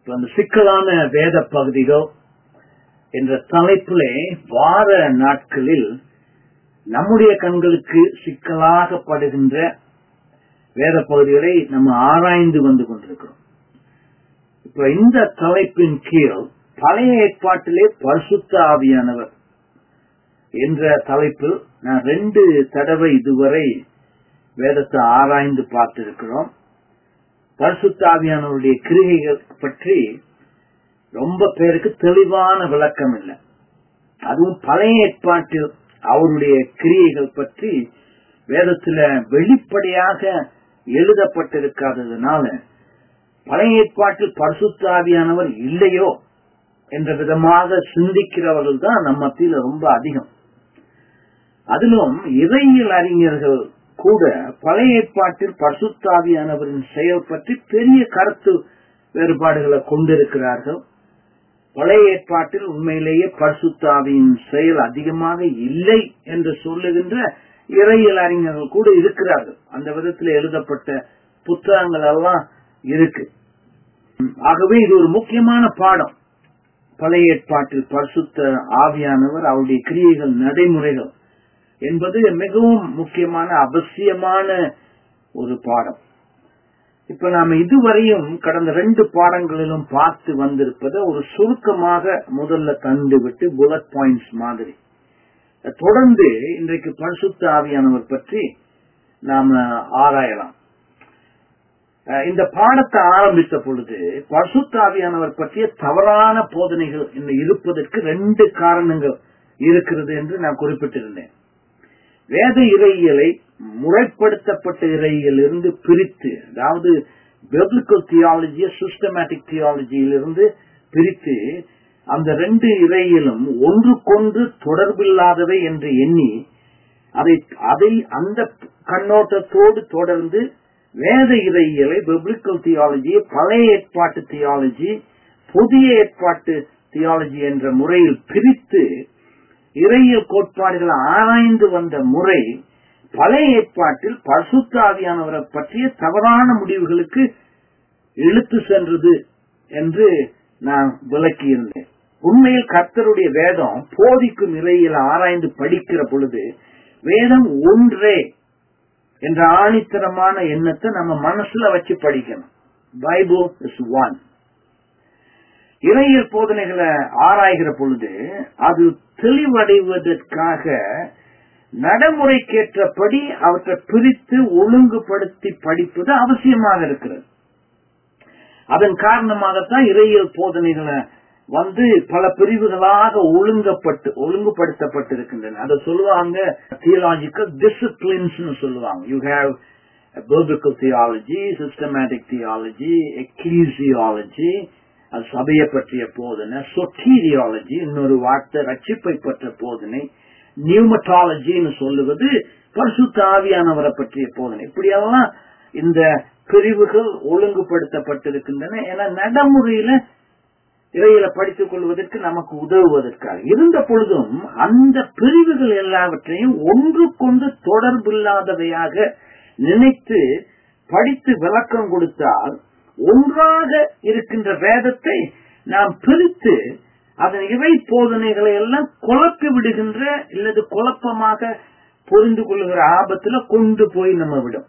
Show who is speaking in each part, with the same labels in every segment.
Speaker 1: இப்ப அந்த சிக்கலான வேத பகுதிகள் என்ற தலைப்பிலே வார நாட்களில் நம்முடைய கண்களுக்கு சிக்கலாக படுகின்ற வேத பகுதிகளை நம்ம ஆராய்ந்து வந்து கொண்டிருக்கிறோம் இப்ப இந்த தலைப்பின் கீழ் பழைய ஏற்பாட்டிலே பரிசுத்த ஆவியானவர் என்ற தலைப்பில் நான் ரெண்டு தடவை இதுவரை வேதத்தை ஆராய்ந்து பார்த்திருக்கிறோம் பரிசுத்த ஆவியானவருடைய கிரிகைகள் பற்றி ரொம்ப பேருக்கு தெளிவான விளக்கம் இல்லை அதுவும் பழைய ஏற்பாட்டில் அவருடைய கிரியைகள் பற்றி வேதத்துல வெளிப்படையாக எழுதப்பட்டிருக்காததுனால பழைய ஏற்பாட்டில் பரிசுத்தாவியானவர் இல்லையோ என்ற விதமாக சிந்திக்கிறவர்கள் தான் நம்ம மத்தியில ரொம்ப அதிகம் அதிலும் இறையியல் அறிஞர்கள் கூட பழைய ஏற்பாட்டில் பரிசுத்தாவியானவரின் செயல் பற்றி பெரிய கருத்து வேறுபாடுகளை கொண்டிருக்கிறார்கள் பழைய ஏற்பாட்டில் உண்மையிலேயே பரிசுத்தாவியின் செயல் அதிகமாக இல்லை என்று சொல்லுகின்ற இறையியல் அறிஞர்கள் கூட இருக்கிறார்கள் அந்த விதத்தில் எழுதப்பட்ட புத்தகங்கள் எல்லாம் இருக்கு ஆகவே இது ஒரு முக்கியமான பாடம் பழைய ஏற்பாட்டில் பரிசுத்த ஆவியானவர் அவருடைய கிரியைகள் நடைமுறைகள் என்பது மிகவும் முக்கியமான அவசியமான ஒரு பாடம் இப்ப நாம இதுவரையும் கடந்த ரெண்டு பாடங்களிலும் பார்த்து வந்திருப்பதை ஒரு சுருக்கமாக முதல்ல கண்டுவிட்டு புல்லட் பாயிண்ட்ஸ் மாதிரி தொடர்ந்து இன்றைக்கு பரிசுத்த ஆவியானவர் பற்றி நாம ஆராயலாம் இந்த பாடத்தை ஆரம்பித்த பொழுது பரிசுத்த ஆவியானவர் பற்றிய தவறான போதனைகள் இருப்பதற்கு ரெண்டு காரணங்கள் இருக்கிறது என்று நான் குறிப்பிட்டிருந்தேன் வேத இறையியலை முறைப்படுத்தப்பட்ட இறையியல் இருந்து பிரித்து அதாவது பெபிளிக்கல் தியாலஜிய சிஸ்டமேட்டிக் தியாலஜியிலிருந்து பிரித்து அந்த ரெண்டு இறையிலும் ஒன்றுக்கொன்று தொடர்பில்லாதவை என்று எண்ணி அதை அதை அந்த கண்ணோட்டத்தோடு தொடர்ந்து வேத இறையியலை பெபிளிக்கல் தியாலஜி பழைய ஏற்பாட்டு தியாலஜி புதிய ஏற்பாட்டு தியாலஜி என்ற முறையில் பிரித்து இறையியல் கோட்பாடுகளை ஆராய்ந்து வந்த முறை பழைய ஏற்பாட்டில் பரிசுத்தாவியானவரை பற்றிய தவறான முடிவுகளுக்கு இழுத்து சென்றது என்று நான் விளக்கியிருந்தேன் உண்மையில் கர்த்தருடைய வேதம் போதிக்கும் இறையில் ஆராய்ந்து படிக்கிற பொழுது வேதம் ஒன்றே என்ற ஆணித்தரமான எண்ணத்தை நம்ம மனசுல வச்சு படிக்கணும் பைபிள் இஸ் ஒன் இறையியல் போதனைகளை ஆராய்கிற பொழுது அது தெளிவடைவதற்காக நடைமுறைக்கேற்றபடி அவற்றை பிரித்து ஒழுங்குபடுத்தி படிப்பது அவசியமாக இருக்கிறது அதன் காரணமாகத்தான் இறையியல் போதனைகளை வந்து பல பிரிவுகளாக ஒழுங்கப்பட்டு ஒழுங்குபடுத்தப்பட்டிருக்கின்றன அதை சொல்லுவாங்க தியலாஜிக்கல் டிசிப்ளின்ஸ் சொல்லுவாங்க you have biblical theology, systematic theology, ecclesiology, அது சபையை பற்றிய போதனை சொட்டீரியாலஜி இன்னொரு வார்த்தை ரட்சிப்பை பற்ற போதனை நியூமட்டாலஜின்னு சொல்லுவது பரிசுத்த ஆவியானவரை பற்றிய போதனை இப்படியெல்லாம் இந்த பிரிவுகள் ஒழுங்குபடுத்தப்பட்டிருக்கின்றன என நடைமுறையில இறையில படித்துக் கொள்வதற்கு நமக்கு உதவுவதற்காக இருந்த பொழுதும் அந்த பிரிவுகள் எல்லாவற்றையும் ஒன்றுக்கொண்டு தொடர்பில்லாதவையாக நினைத்து படித்து விளக்கம் கொடுத்தால் ஒன்றாக இருக்கின்ற வேதத்தை நாம் பிரித்து அதன் இறை போதனைகளை எல்லாம் குழப்பி விடுகின்ற இல்லது குழப்பமாக புரிந்து கொள்ளுகிற ஆபத்துல கொண்டு போய் நம்ம விடும்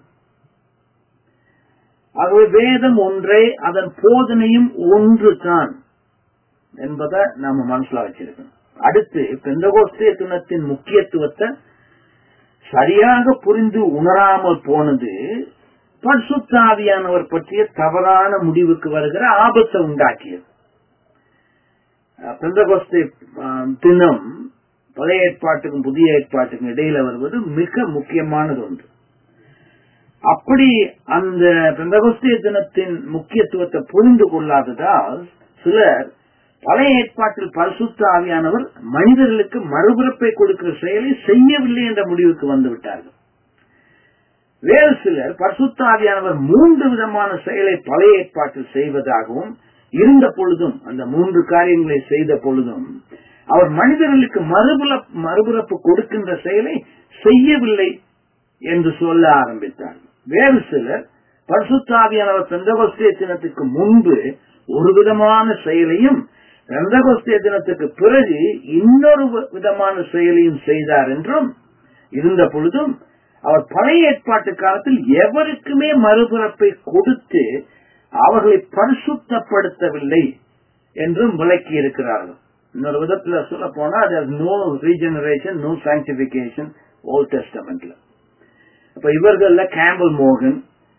Speaker 1: ஆகவே வேதம் ஒன்றே அதன் போதனையும் ஒன்று தான் என்பதை நாம மனசுல வச்சிருக்கணும் அடுத்து பெந்தகோஸ்தே துணத்தின் முக்கியத்துவத்தை சரியாக புரிந்து உணராமல் போனது பரிசுத்தாவியானவர் பற்றிய தவறான முடிவுக்கு வருகிற ஆபத்தை உண்டாக்கியது பெந்தகோஸ்தே தினம் பழைய ஏற்பாட்டுக்கும் புதிய ஏற்பாட்டுக்கும் இடையில வருவது மிக முக்கியமானது ஒன்று அப்படி அந்த பெந்தகோஸ்தே தினத்தின் முக்கியத்துவத்தை புரிந்து கொள்ளாததால் சிலர் பழைய ஏற்பாட்டில் பரிசுத்த ஆவியானவர் மனிதர்களுக்கு மறுபிறப்பை கொடுக்கிற செயலை செய்யவில்லை என்ற முடிவுக்கு வந்து விட்டார்கள் வேறு சிலர் பரிசுத்த ஆவியானவர் மூன்று விதமான செயலை பழைய ஏற்பாட்டில் செய்வதாகவும் இருந்த பொழுதும் அந்த மூன்று காரியங்களை செய்த பொழுதும் அவர் மனிதர்களுக்கு மறுபிறப்பு கொடுக்கின்ற செயலை செய்யவில்லை என்று சொல்ல ஆரம்பித்தார் வேறு சிலர் பரிசுத்தாவியானவர் பெந்தகோஸ்தே தினத்துக்கு முன்பு ஒரு விதமான செயலையும் பெந்தகோஸ்தே தினத்துக்கு பிறகு இன்னொரு விதமான செயலையும் செய்தார் என்றும் இருந்த பொழுதும் அவர் பழைய ஏற்பாட்டு காலத்தில் எவருக்குமே மறுபிறப்பை கொடுத்து அவர்களை பரிசுத்தப்படுத்தவில்லை என்றும் விளக்கி இருக்கிறார்கள் இன்னொரு விதத்துல சொல்ல போனா no regeneration no sanctification old டெஸ்டமெண்ட்ல அப்ப இவர்கள்ல கேம்பல் மோகன்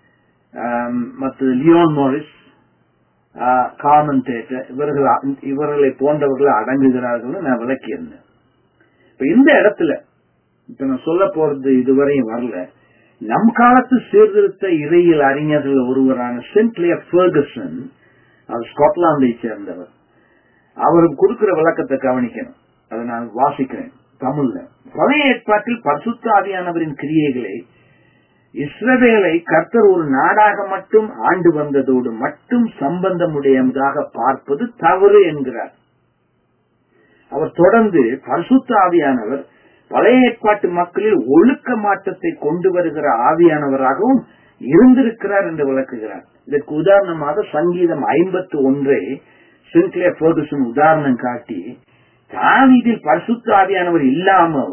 Speaker 1: மற்ற லியோன் மோரிஸ் காமன்டேட்டர் இவர்கள் இவர்களை போன்றவர்கள் அடங்குகிறார்கள் நான் விளக்கியிருந்தேன் இப்ப இந்த இடத்துல இப்ப நான் சொல்ல போறது இதுவரையும் வரல நம் காலத்து சீர்திருத்த இறையியல் அறிஞர்கள் ஒருவரான சென்ட்லியா ஃபர்கசன் அவர் ஸ்காட்லாந்தை சேர்ந்தவர் அவர் கொடுக்கிற விளக்கத்தை கவனிக்கணும் அதை நான் வாசிக்கிறேன் தமிழ்ல பழைய ஏற்பாட்டில் பரிசுத்த ஆவியானவரின் கிரியைகளை இஸ்ரவேலை கர்த்தர் ஒரு நாடாக மட்டும் ஆண்டு வந்ததோடு மட்டும் சம்பந்தமுடையதாக பார்ப்பது தவறு என்கிறார் அவர் தொடர்ந்து பரிசுத்த ஆவியானவர் பழைய ஏற்பாட்டு மக்களில் ஒழுக்க மாற்றத்தை கொண்டு வருகிற ஆவியானவராகவும் இருந்திருக்கிறார் என்று விளக்குகிறார் இதற்கு உதாரணமாக சங்கீதம் ஐம்பத்தி ஒன்றை சின்க்லே பர்கசன் உதாரணம் காட்டி தாவீதில் பரிசுத்த ஆவியானவர் இல்லாமல்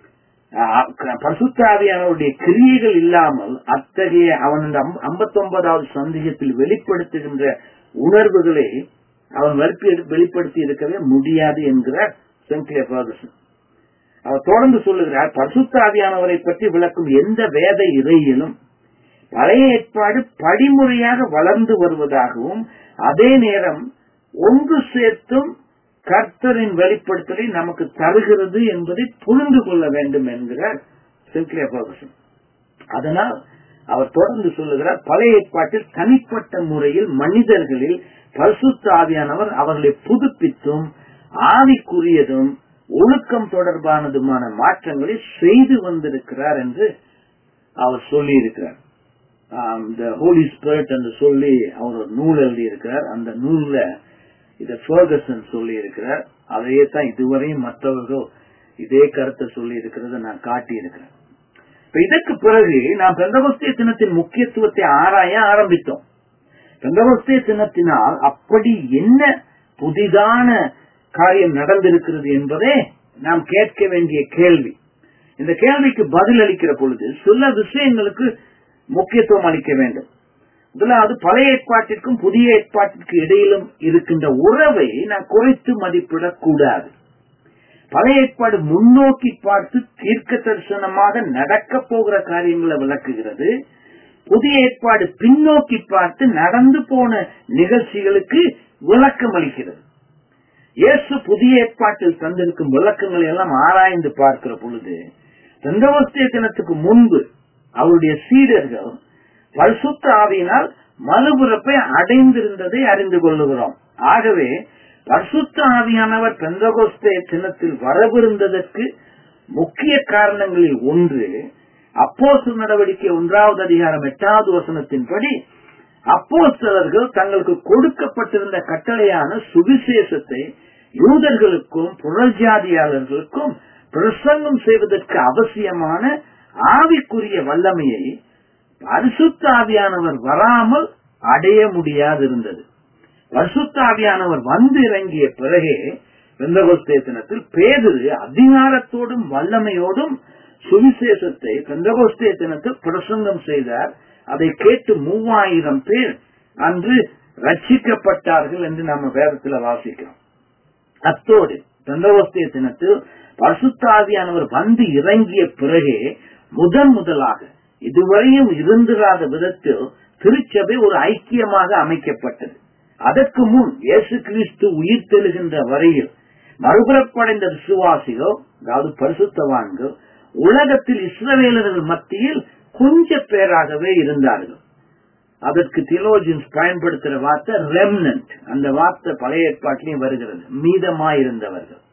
Speaker 1: பரிசுத்த ஆவியானவருடைய கிரியைகள் இல்லாமல் அத்தகைய அவன் ஐம்பத்தி ஒன்பதாவது சந்தேகத்தில் வெளிப்படுத்துகின்ற உணர்வுகளை அவன் வெளிப்படுத்தி இருக்கவே முடியாது என்கிறார் சென்க்லே பர்கசன் அவர் தொடர்ந்து சொல்லுகிறார் பரிசுத்த ஆவியானவரை பற்றி விளக்கும் எந்த வேத இறையிலும் பழைய ஏற்பாடு படிமுறையாக வளர்ந்து வருவதாகவும் அதே நேரம் ஒன்று சேர்த்தும் கர்த்தரின் வெளிப்படுத்தலை நமக்கு தருகிறது என்பதை புரிந்து கொள்ள வேண்டும் என்கிறார் சிங்கிலியா பகசன் அதனால் அவர் தொடர்ந்து சொல்லுகிறார் பழைய ஏற்பாட்டில் தனிப்பட்ட முறையில் மனிதர்களில் பரிசுத்த ஆவியானவர் அவர்களை புதுப்பித்தும் ஆவிக்குரியதும் ஒழுக்கம் தொடர்பானதுமான மாற்றங்களை செய்து வந்திருக்கிறார் என்று அவர் சொல்லி இருக்கிறார் இந்த ஹோலி ஸ்பிரிட் என்று சொல்லி அவர் ஒரு நூல் எழுதி இருக்கிறார் அந்த நூல்ல இத ஃபர்கசன் சொல்லி இருக்கிறார் அதையே தான் இதுவரையும் மற்றவர்கள் இதே கருத்தை சொல்லி இருக்கிறத நான் காட்டி இருக்கிறேன் இப்ப இதற்கு பிறகு நாம் பெந்தகோஸ்திய தினத்தின் முக்கியத்துவத்தை ஆராய ஆரம்பித்தோம் பெந்தகோஸ்திய தினத்தினால் அப்படி என்ன புதிதான காரியம் நடந்திருக்கிறது என்பதே நாம் கேட்க வேண்டிய கேள்வி இந்த கேள்விக்கு பதில் அளிக்கிற பொழுது சில விஷயங்களுக்கு முக்கியத்துவம் அளிக்க வேண்டும் முதலாவது பழைய ஏற்பாட்டிற்கும் புதிய ஏற்பாட்டிற்கு இடையிலும் இருக்கின்ற உறவை நான் குறைத்து மதிப்பிடக் கூடாது பழைய ஏற்பாடு முன்னோக்கி பார்த்து தீர்க்க தரிசனமாக நடக்க போகிற காரியங்களை விளக்குகிறது புதிய ஏற்பாடு பின்னோக்கி பார்த்து நடந்து போன நிகழ்ச்சிகளுக்கு விளக்கம் அளிக்கிறது இயேசு புதிய ஏற்பாட்டில் தந்திருக்கும் விளக்கங்களை எல்லாம் ஆராய்ந்து பார்க்கிற பொழுது தந்தவஸ்திய தினத்துக்கு முன்பு அவருடைய சீடர்கள் பரிசுத்த ஆவியினால் மறுபுறப்பை அடைந்திருந்ததை அறிந்து கொள்ளுகிறோம் ஆகவே பரிசுத்த ஆவியானவர் பெந்தகோஸ்தே தினத்தில் வரவிருந்ததற்கு முக்கிய காரணங்களில் ஒன்று அப்போசு நடவடிக்கை ஒன்றாவது அதிகாரம் எட்டாவது வசனத்தின்படி அப்போஸ்தலர்கள் தங்களுக்கு கொடுக்கப்பட்டிருந்த கட்டளையான சுவிசேஷத்தை யூதர்களுக்கும் புறஜாதியாளர்களுக்கும் பிரசங்கம் செய்வதற்கு அவசியமான ஆவிக்குரிய வல்லமையை பரிசுத்த ஆவியானவர் வராமல் அடைய முடியாதிருந்தது பரிசுத்த ஆவியானவர் வந்து இறங்கிய பிறகே பெந்தகோஸ்தே தினத்தில் பேதிரு அதிகாரத்தோடும் வல்லமையோடும் சுவிசேஷத்தை பெந்தகோஸ்தே தினத்தில் பிரசங்கம் செய்தார் அதை கேட்டு மூவாயிரம் பேர் அன்று ரட்சிக்கப்பட்டார்கள் என்று நம்ம வேதத்துல வாசிக்கிறோம் அத்தோடு பெந்தகோஸ்தே தினத்தில் பரிசுத்தாவியானவர் வந்து இறங்கிய பிறகே முதன் முதலாக இதுவரையும் இருந்திராத விதத்தில் திருச்சபை ஒரு ஐக்கியமாக அமைக்கப்பட்டது அதற்கு முன் இயேசு கிறிஸ்து உயிர் தெழுகின்ற வரையில் மறுபுறப்படைந்த விசுவாசிகள் அதாவது பரிசுத்தவான்கள் உலகத்தில் இஸ்ரவேலர்கள் மத்தியில் கொஞ்ச பேராகவே இருந்தார்கள் அதற்கு திலோஜின்ஸ் பயன்படுத்துற வார்த்தை ரெம்னன்ட் அந்த வார்த்தை பழைய ஏற்பாட்டிலையும் வருகிறது மீதமாயிருந்தவர்கள்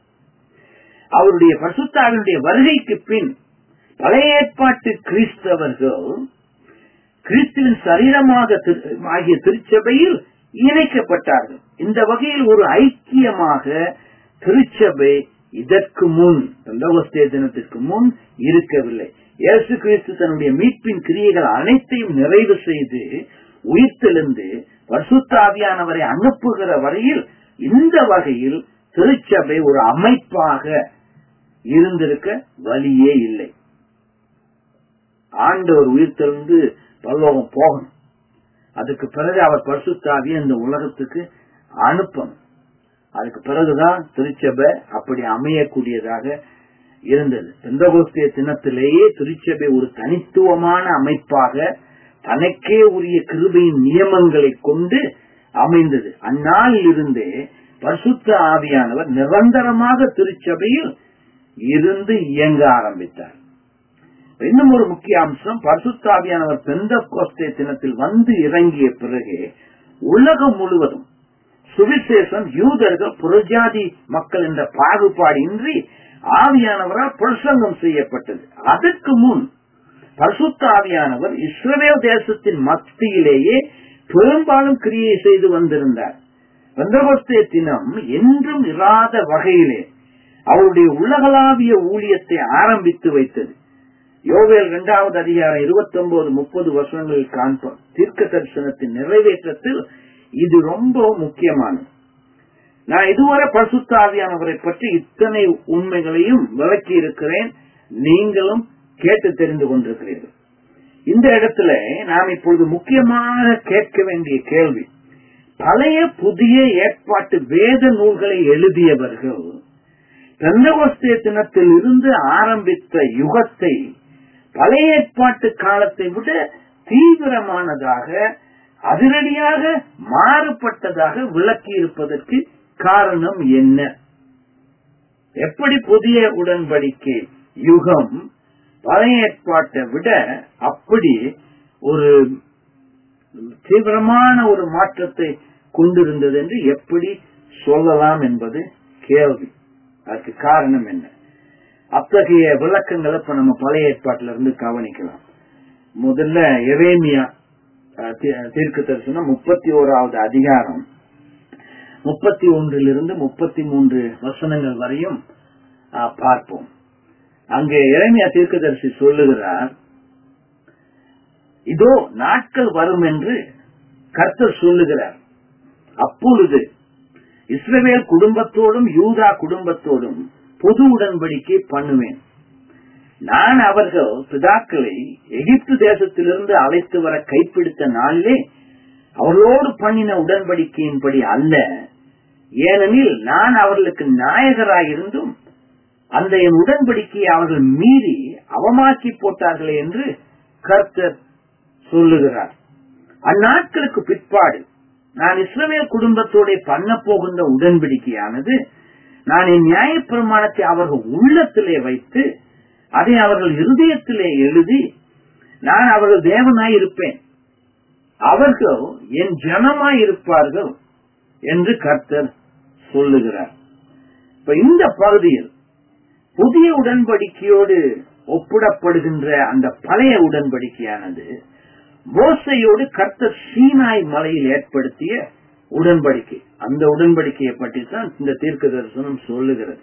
Speaker 1: அவருடைய பரிசுத்தாவினுடைய வருகைக்கு பின் பழைய ஏற்பாட்டு கிறிஸ்தவர்கள் கிறிஸ்துவின் சரீரமாக ஆகிய திருச்சபையில் இணைக்கப்பட்டார்கள் இந்த வகையில் ஒரு ஐக்கியமாக திருச்சபை இதற்கு முன் பெந்தகோஸ்தே தினத்திற்கு முன் இருக்கவில்லை இயேசு கிறிஸ்து தன்னுடைய மீட்பின் கிரியைகள் அனைத்தையும் நிறைவு செய்து உயிர்த்தெழுந்து பரிசுத்த ஆவியானவரை அனுப்புகிற வரையில் இந்த வகையில் திருச்சபை ஒரு அமைப்பாக இருந்திருக்க வழியே இல்லை ஆண்டவர் உயிர் திறந்து பல்லோகம் போகணும் அதுக்கு பிறகு அவர் பரிசுத்தாவிய இந்த உலகத்துக்கு அனுப்பணும் அதுக்கு பிறகுதான் திருச்சபை அப்படி அமையக்கூடியதாக இருந்தது பெந்தகோஸ்திய தினத்திலேயே திருச்சபை ஒரு தனித்துவமான அமைப்பாக தனக்கே உரிய கிருபையின் நியமங்களை கொண்டு அமைந்தது அந்நாளில் இருந்தே பரிசுத்த ஆவியானவர் நிரந்தரமாக திருச்சபையில் இருந்து இயங்க ஆரம்பித்தார் இன்னும் ஒரு முக்கிய அம்சம் பரிசுத்தாவியானவர் பெந்த கோஸ்தே தினத்தில் வந்து இறங்கிய பிறகு உலகம் முழுவதும் சுவிசேஷம் யூதர்கள் புரஜாதி மக்கள் என்ற பாகுபாடு இன்றி ஆவியானவரால் பிரசங்கம் செய்யப்பட்டது அதற்கு முன் பரிசுத்த ஆவியானவர் இஸ்ரவேல் தேசத்தின் மத்தியிலேயே பெரும்பாலும் கிரியை செய்து வந்திருந்தார் பெந்தகோஸ்தே தினம் என்றும் இராத வகையிலே அவருடைய உலகளாவிய ஊழியத்தை ஆரம்பித்து வைத்தது யோவேல் இரண்டாவது அதிகாரம் இருபத்தி ஒன்பது முப்பது வருஷங்களில் காண்போம் தீர்க்க தரிசனத்தின் நிறைவேற்றத்தில் இது ரொம்ப முக்கியமானது நான் இதுவரை பரிசுத்தாவியானவரை பற்றி இத்தனை உண்மைகளையும் விளக்கி இருக்கிறேன் நீங்களும் கேட்டு தெரிந்து கொண்டிருக்கிறீர்கள் இந்த இடத்துல நாம் இப்பொழுது முக்கியமாக கேட்க வேண்டிய கேள்வி பழைய புதிய ஏற்பாட்டு வேத நூல்களை எழுதியவர்கள் பெந்தகோஸ்தே தினத்தில் இருந்து ஆரம்பித்த யுகத்தை பழைய ஏற்பாட்டு காலத்தை விட தீவிரமானதாக அதிரடியாக மாறுபட்டதாக விளக்கி இருப்பதற்கு காரணம் என்ன எப்படி புதிய உடன்படிக்கை யுகம் பழைய ஏற்பாட்டை விட அப்படி ஒரு தீவிரமான ஒரு மாற்றத்தை கொண்டிருந்தது என்று எப்படி சொல்லலாம் என்பது கேள்வி அதுக்கு காரணம் என்ன அத்தகைய விளக்கங்களை இப்ப நம்ம பழைய ஏற்பாட்டில இருந்து கவனிக்கலாம் முதல்ல எரேமியா தீர்க்க தரிசனம் முப்பத்தி ஓராவது அதிகாரம் முப்பத்தி ஒன்றிலிருந்து முப்பத்தி மூன்று வசனங்கள் வரையும் பார்ப்போம் அங்கே இறைமையா தீர்க்கதரிசி சொல்லுகிறார் இதோ நாட்கள் வரும் என்று கர்த்தர் சொல்லுகிறார் அப்பொழுது இஸ்ரவேல் குடும்பத்தோடும் யூதா குடும்பத்தோடும் பொது உடன்படிக்கை பண்ணுவேன் நான் அவர்கள் பிதாக்களை எகிப்து தேசத்திலிருந்து அழைத்து வர கைப்பிடித்த நாளிலே அவர்களோடு பண்ணின உடன்படிக்கையின்படி அல்ல ஏனெனில் நான் அவர்களுக்கு நாயகராயிருந்தும் அந்த என் உடன்படிக்கையை அவர்கள் மீறி அவமாக்கி போட்டார்களே என்று கர்த்தர் சொல்லுகிறார் அந்நாட்களுக்கு பிற்பாடு நான் இஸ்ரவேல் குடும்பத்தோட பண்ண போகின்ற உடன்படிக்கையானது நான் என் நியாயப்பிரமாணத்தை அவர்கள் உள்ளத்திலே வைத்து அதை அவர்கள் இருதயத்திலே எழுதி நான் அவர்கள் தேவனாய் இருப்பேன் அவர்கள் என் ஜனமாய் இருப்பார்கள் என்று கர்த்தர் சொல்லுகிறார் இப்ப இந்த பகுதியில் புதிய உடன்படிக்கையோடு ஒப்பிடப்படுகின்ற அந்த பழைய உடன்படிக்கையானது மோசையோடு கர்த்தர் சீனாய் மலையில் ஏற்படுத்திய உடன்படிக்கை அந்த உடன்படிக்கையை பற்றி தான் இந்த தீர்க்க தரிசனம் சொல்லுகிறது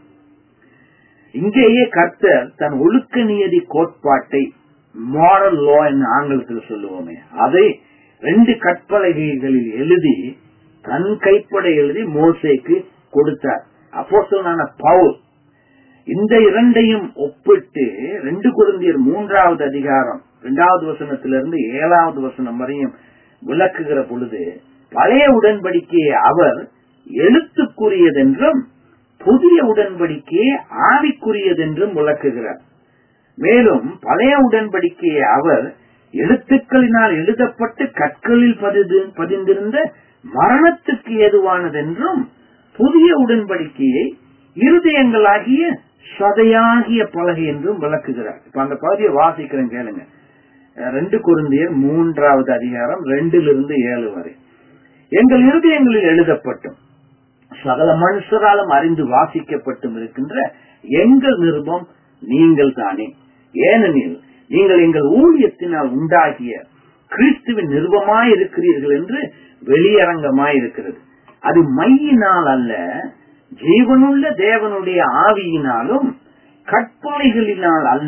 Speaker 1: இங்கேயே கர்த்தர் தன் ஒழுக்க நியதி கோட்பாட்டை மாரல் லா என்று ஆங்கிலத்தில் சொல்லுவோமே அதை ரெண்டு கற்பலகைகளில் எழுதி தன் கைப்பட எழுதி மோசைக்கு கொடுத்தார் அப்போ சொன்ன பவுல் இந்த இரண்டையும் ஒப்பிட்டு ரெண்டு குருந்தியர் மூன்றாவது அதிகாரம் இரண்டாவது வசனத்திலிருந்து ஏழாவது வசனம் வரையும் விளக்குகிற பொழுது பழைய உடன்படிக்கையை அவர் எழுத்துக்குரியதென்றும் புதிய உடன்படிக்கையை ஆவிக்குரியதென்றும் விளக்குகிறார் மேலும் பழைய உடன்படிக்கையை அவர் எழுத்துக்களினால் எழுதப்பட்டு கற்களில் பதிந்திருந்த மரணத்துக்கு ஏதுவானதென்றும் புதிய உடன்படிக்கையை இருதயங்களாகிய சதையாகிய பலகை என்றும் விளக்குகிறார் இப்ப அந்த பகுதியை வாசிக்கிறேன் கேளுங்க ரெண்டு குருந்தியர் மூன்றாவது அதிகாரம் ரெண்டிலிருந்து ஏழு வரை எங்கள் இருதயங்களில் எழுதப்பட்டும் சகல மனுஷராலும் அறிந்து வாசிக்கப்பட்டும் இருக்கின்ற எங்கள் நிருபம் நீங்கள் தானே ஏனெனில் நீங்கள் எங்கள் ஊழியத்தினால் உண்டாகிய கிறிஸ்துவின் நிருபமாய் இருக்கிறீர்கள் என்று வெளியரங்கமாய் இருக்கிறது அது மையினால் அல்ல ஜீவனுள்ள தேவனுடைய ஆவியினாலும் கற்பனைகளினால் அல்ல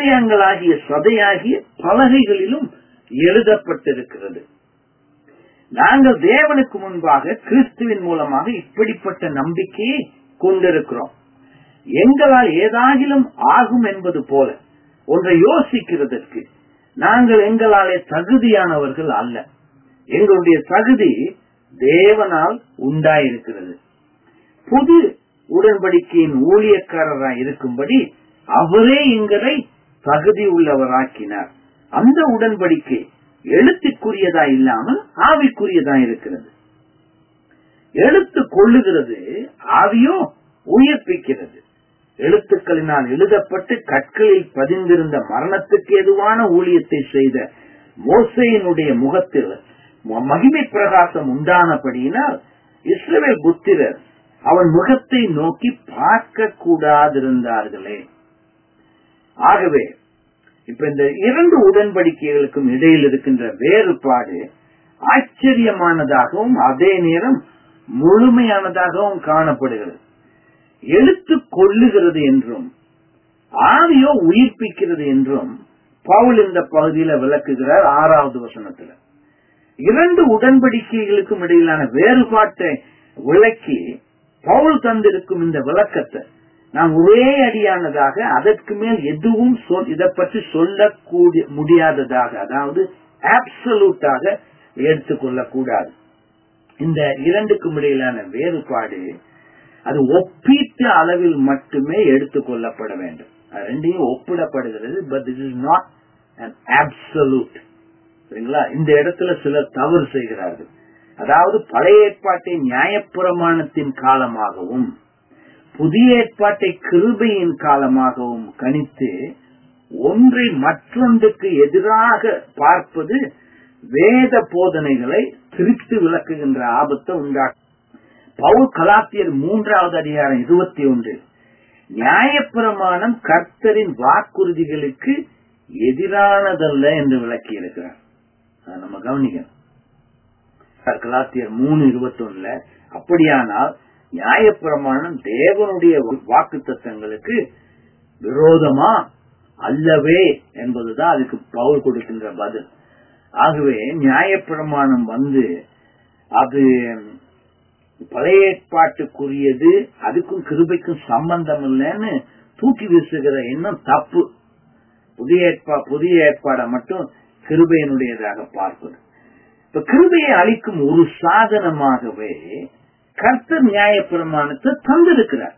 Speaker 1: இருதயங்களாகிய சதையாகிய பலகைகளிலும் எழுதப்பட்டிருக்கிறது நாங்கள் தேவனுக்கு முன்பாக கிறிஸ்துவின் மூலமாக இப்படிப்பட்ட நம்பிக்கையை கொண்டிருக்கிறோம் எங்களால் ஏதாகிலும் ஆகும் என்பது போல ஒன்றை யோசிக்கிறதற்கு நாங்கள் எங்களாலே தகுதியானவர்கள் அல்ல எங்களுடைய தகுதி தேவனால் உண்டாயிருக்கிறது புது உடன்படிக்கையின் ஊழியக்காரராய் இருக்கும்படி அவரே எங்களை தகுதி உள்ளவராக்கினார் அந்த உடன்படிக்கை எழுத்துக்குரியதா இல்லாமல் ஆவிக்குரியதா இருக்கிறது எழுத்து கொள்ளுகிறது ஆவியோ உயிர்ப்பிக்கிறது எழுத்துக்களினால் எழுதப்பட்டு கற்களில் பதிந்திருந்த மரணத்துக்கு எதுவான ஊழியத்தை செய்த மோசையினுடைய முகத்தில் மகிமை பிரகாசம் உண்டானபடியினால் இஸ்ரவேல் புத்திரர் அவன் முகத்தை நோக்கி பார்க்க கூடாதிருந்தார்களே ஆகவே இப்ப இந்த இரண்டு உடன்படிக்கைகளுக்கும் இடையில் இருக்கின்ற வேறுபாடு ஆச்சரியமானதாகவும் அதே நேரம் முழுமையானதாகவும் காணப்படுகிறது எழுத்து கொள்ளுகிறது என்றும் ஆவியோ உயிர்ப்பிக்கிறது என்றும் பவுல் இந்த பகுதியில விளக்குகிறார் ஆறாவது வசனத்துல இரண்டு உடன்படிக்கைகளுக்கும் இடையிலான வேறுபாட்டை விளக்கி பவுல் தந்திருக்கும் இந்த விளக்கத்தை நாம் ஒரே அடியானதாக அதற்கு மேல் எதுவும் இதை பற்றி சொல்லக்கூடிய முடியாததாக அதாவது ஆப்சலூட்டாக எடுத்துக்கொள்ளக் கூடாது இந்த இரண்டுக்கும் இடையிலான வேறுபாடு அது ஒப்பீட்டு அளவில் மட்டுமே எடுத்துக்கொள்ளப்பட வேண்டும் ரெண்டையும் ஒப்பிடப்படுகிறது but this is not an absolute சரிங்களா இந்த இடத்துல சிலர் தவறு செய்கிறார்கள் அதாவது பழைய ஏற்பாட்டை நியாயப்பிரமாணத்தின் காலமாகவும் புதிய ஏற்பாட்டை கிருபையின் காலமாகவும் கணித்து ஒன்றை மற்றொன்றுக்கு எதிராக பார்ப்பது வேத போதனைகளை திருத்து விளக்குகின்ற ஆபத்தை உண்டாக்கும் பவுல் கலாத்தியர் மூன்றாவது அதிகாரம் இருபத்தி ஒன்று நியாயப்பிரமாணம் கர்த்தரின் வாக்குறுதிகளுக்கு எதிரானதல்ல என்று விளக்கி இருக்கிறார் நம்ம கவனிக்கணும் கலாத்தியர் மூணு இருபத்தி ஒண்ணுல அப்படியானால் நியாயப்பிரமாணம் தேவனுடைய வாக்கு தத்தங்களுக்கு விரோதமா அல்லவே என்பதுதான் அதுக்கு பவுல் கொடுக்கின்ற பதில் ஆகவே நியாயப்பிரமாணம் வந்து அது பழைய ஏற்பாட்டுக்குரியது அதுக்கும் கிருபைக்கும் சம்பந்தம் இல்லைன்னு தூக்கி வீசுகிற எண்ணம் தப்பு புதிய ஏற்பா புதிய ஏற்பாடை மட்டும் கிருபையினுடையதாக பார்ப்பது இப்ப கிருபையை அளிக்கும் ஒரு சாதனமாகவே கர்த்தர் நியாயப்பிரமாணத்தை தந்திருக்கிறார்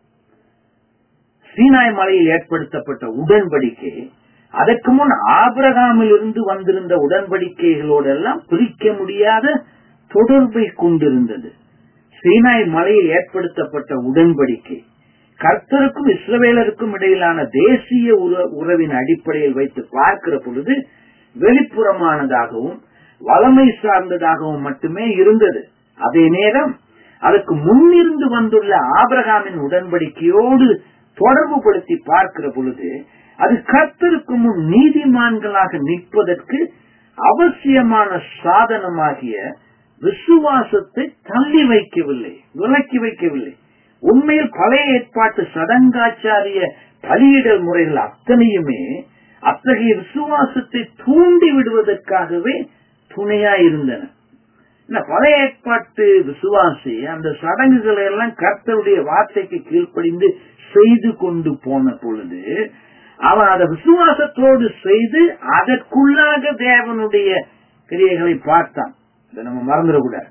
Speaker 1: சீனாய் மலையில் ஏற்படுத்தப்பட்ட உடன்படிக்கை அதற்கு முன் ஆபிரகாமில் இருந்து வந்திருந்த உடன்படிக்கைகளோடெல்லாம் பிரிக்க முடியாத தொடர்பை கொண்டிருந்தது சீனாய் மலையில் ஏற்படுத்தப்பட்ட உடன்படிக்கை கர்த்தருக்கும் இஸ்ரவேலருக்கும் இடையிலான தேசிய உறவின் அடிப்படையில் வைத்து பார்க்கிற பொழுது வெளிப்புறமானதாகவும் வளமை சார்ந்ததாகவும் மட்டுமே இருந்தது அதே நேரம் அதுக்கு முன்னிருந்து வந்துள்ள ஆபிரகாமின் உடன்படிக்கையோடு தொடர்பு படுத்தி பார்க்கிற பொழுது அது கர்த்தருக்கு முன் நீதிமான்களாக நிற்பதற்கு அவசியமான சாதனமாகிய விசுவாசத்தை தள்ளி வைக்கவில்லை விலக்கி வைக்கவில்லை உண்மையில் பழைய ஏற்பாட்டு சடங்காச்சாரிய பலியிடல் முறைகள் அத்தனையுமே அத்தகைய விசுவாசத்தை தூண்டி விடுவதற்காகவே துணையா இருந்தன பழைய ஏற்பாட்டு விசுவாசி அந்த சடங்குகளை எல்லாம் கர்த்தருடைய வார்த்தைக்கு கீழ்ப்படிந்து செய்து கொண்டு போன பொழுது அவன் அதை விசுவாசத்தோடு செய்து அதற்குள்ளாக தேவனுடைய கிரியைகளை பார்த்தான் இதை நம்ம மறந்துடக்கூடாது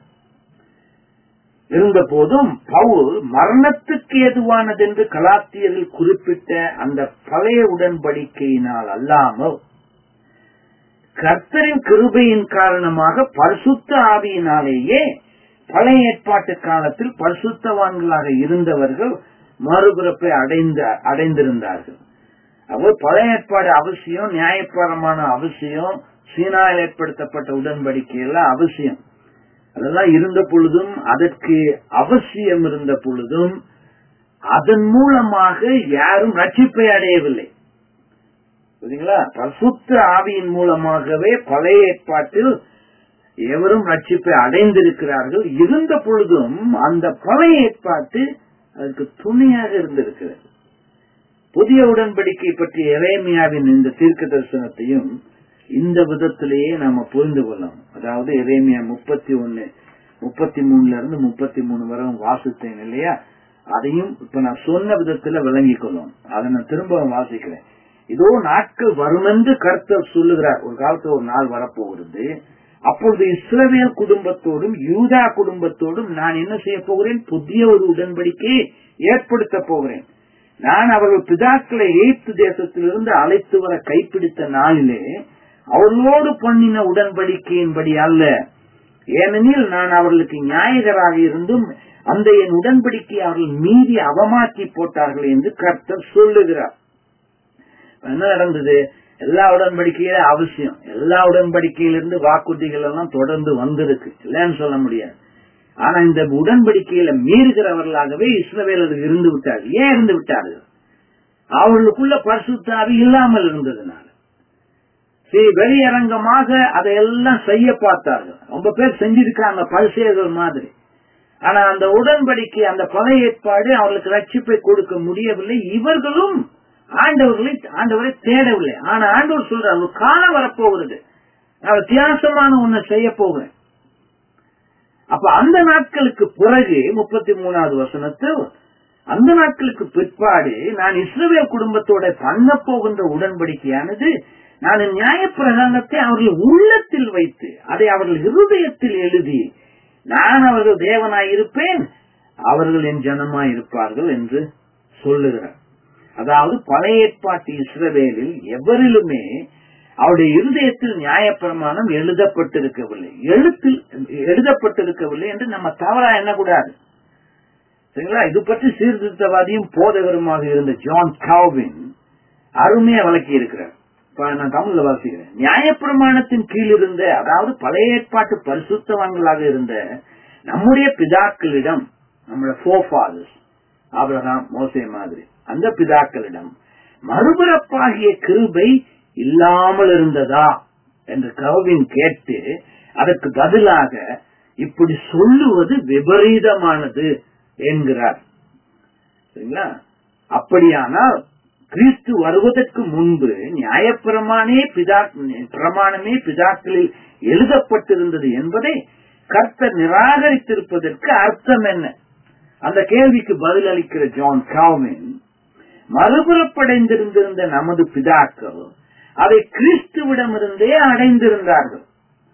Speaker 1: இருந்த போதும் பவுல் மரணத்துக்கு எதுவானது என்று கலாத்தியரில் குறிப்பிட்ட அந்த பழைய உடன்படிக்கையினால் அல்லாமல் கர்த்தரின் கிருபையின் காரணமாக பரிசுத்த ஆவியினாலேயே பழைய ஏற்பாட்டு காலத்தில் பரிசுத்தவான்களாக இருந்தவர்கள் மறுபிறப்பை அடைந்த அடைந்திருந்தார்கள் அவர் பழைய ஏற்பாடு அவசியம் நியாயப்பிரமான அவசியம் சீனாவில் ஏற்படுத்தப்பட்ட உடன்படிக்கை எல்லாம் அவசியம் அதெல்லாம் இருந்த பொழுதும் அதற்கு அவசியம் இருந்த பொழுதும் அதன் மூலமாக யாரும் ரட்சிப்பை அடையவில்லை புரியுங்களா பரிசுத்த ஆவியின் மூலமாகவே பழைய ஏற்பாட்டில் எவரும் ரட்சிப்பை அடைந்திருக்கிறார்கள் இருந்த பொழுதும் அந்த பழைய ஏற்பாட்டு அதற்கு துணையாக இருந்திருக்கிறது புதிய உடன்படிக்கை பற்றிய இறைமையாவின் இந்த தீர்க்க தரிசனத்தையும் இந்த விதத்திலேயே நாம புரிந்து கொள்ளணும் அதாவது எரேமியா முப்பத்தி ஒன்னு முப்பத்தி மூணுல இருந்து முப்பத்தி மூணு வரை வாசித்தேன் இல்லையா அதையும் இப்ப நான் சொன்ன விதத்துல விளங்கிக் கொள்ளணும் அதை நான் திரும்ப வாசிக்கிறேன் இதோ நாட்கள் வருமென்று கர்த்தர் சொல்லுகிறார் ஒரு காலத்துல ஒரு நாள் வரப்போகிறது அப்பொழுது இஸ்ரவேல் குடும்பத்தோடும் யூதா குடும்பத்தோடும் நான் என்ன செய்ய போகிறேன் புதிய ஒரு உடன்படிக்கையை ஏற்படுத்த போகிறேன் நான் அவர்கள் பிதாக்களை எய்த்து தேசத்திலிருந்து அழைத்து வர கைப்பிடித்த நாளிலே அவர்களோடு பண்ணின உடன்படிக்கையின்படி அல்ல ஏனெனில் நான் அவர்களுக்கு நியாயகராக இருந்தும் அந்த என் உடன்படிக்கை அவர்கள் மீறி அவமாக்கி போட்டார்கள் என்று கர்த்தர் சொல்லுகிறார் என்ன நடந்தது எல்லா உடன்படிக்கையில அவசியம் எல்லா உடன்படிக்கையிலிருந்து வாக்குறுதிகள் எல்லாம் தொடர்ந்து வந்திருக்கு இல்லைன்னு சொல்ல முடியாது ஆனா இந்த உடன்படிக்கையில மீறுகிறவர்களாகவே இஸ்ரவேலர்கள் இருந்து விட்டார்கள் ஏன் இருந்து விட்டார்கள் அவர்களுக்குள்ள பரிசுத்தாவி இல்லாமல் இருந்ததுனால சரி வெளியரங்கமாக அதையெல்லாம் செய்ய பார்த்தார்கள் ரொம்ப பேர் செஞ்சிருக்காங்க பரிசேர்கள் மாதிரி ஆனா அந்த உடன்படிக்கை அந்த பழைய ஏற்பாடு அவர்களுக்கு ரட்சிப்பை கொடுக்க முடியவில்லை இவர்களும் ஆண்டவர்களை ஆண்டவரை தேடவில்லை ஆனா ஆண்டவர் சொல்றார் ஒரு காலம் வரப்போகிறது நான் வித்தியாசமான ஒன்ன செய்ய போகிறேன் அப்ப அந்த நாட்களுக்கு பிறகு முப்பத்தி மூணாவது வசனத்தில் அந்த நாட்களுக்கு பிற்பாடு நான் இஸ்ரவேல் குடும்பத்தோட பண்ண போகின்ற உடன்படிக்கையானது நான் நியாயப்பிரகாரத்தை அவர்கள் உள்ளத்தில் வைத்து அதை அவர்கள் இருதயத்தில் எழுதி நான் அவர்கள் தேவனாய் இருப்பேன் அவர்கள் என் ஜனமாய் இருப்பார்கள் என்று சொல்லுகிறார் அதாவது பழைய ஏற்பாட்டு இஸ்ரவேலில் எவரிலுமே அவருடைய இருதயத்தில் நியாயப்பிரமாணம் எழுதப்பட்டிருக்கவில்லை எழுத்தில் எழுதப்பட்டிருக்கவில்லை என்று நம்ம தவறா எண்ணக்கூடாது சரிங்களா இது பற்றி சீர்திருத்தவாதியும் போதகருமாக இருந்த ஜான் காவின் அருமையா விளக்கி இருக்கிறார் இப்ப நான் தமிழ்ல வாசிக்கிறேன் நியாயப்பிரமாணத்தின் கீழ் இருந்த அதாவது பழைய ஏற்பாட்டு பரிசுத்தவான்களாக இருந்த நம்முடைய பிதாக்களிடம் நம்முடைய ஃபோர்ஃபாதர்ஸ் ஆபிரகாம் மோசே மாதிரி அந்த பிதாக்களிடம் மறுபிறப்பாகிய கிருபை இல்லாமல் இருந்ததா என்று கவின் கேட்டு அதற்கு பதிலாக இப்படி சொல்லுவது விபரீதமானது என்கிறார் சரிங்களா அப்படியானால் கிறிஸ்து வருவதற்கு முன்பு நியாயப்பிரமாணே பிதா பிரமாணமே பிதாக்களில் எழுதப்பட்டிருந்தது என்பதை கர்த்தர் நிராகரித்திருப்பதற்கு அர்த்தம் என்ன அந்த கேள்விக்கு பதில் அளிக்கிற ஜான் காவின் மறுபுறப்படைந்திருந்திருந்த நமது பிதாக்கள் அதை கிறிஸ்துவிடமிருந்தே அடைந்திருந்தார்கள்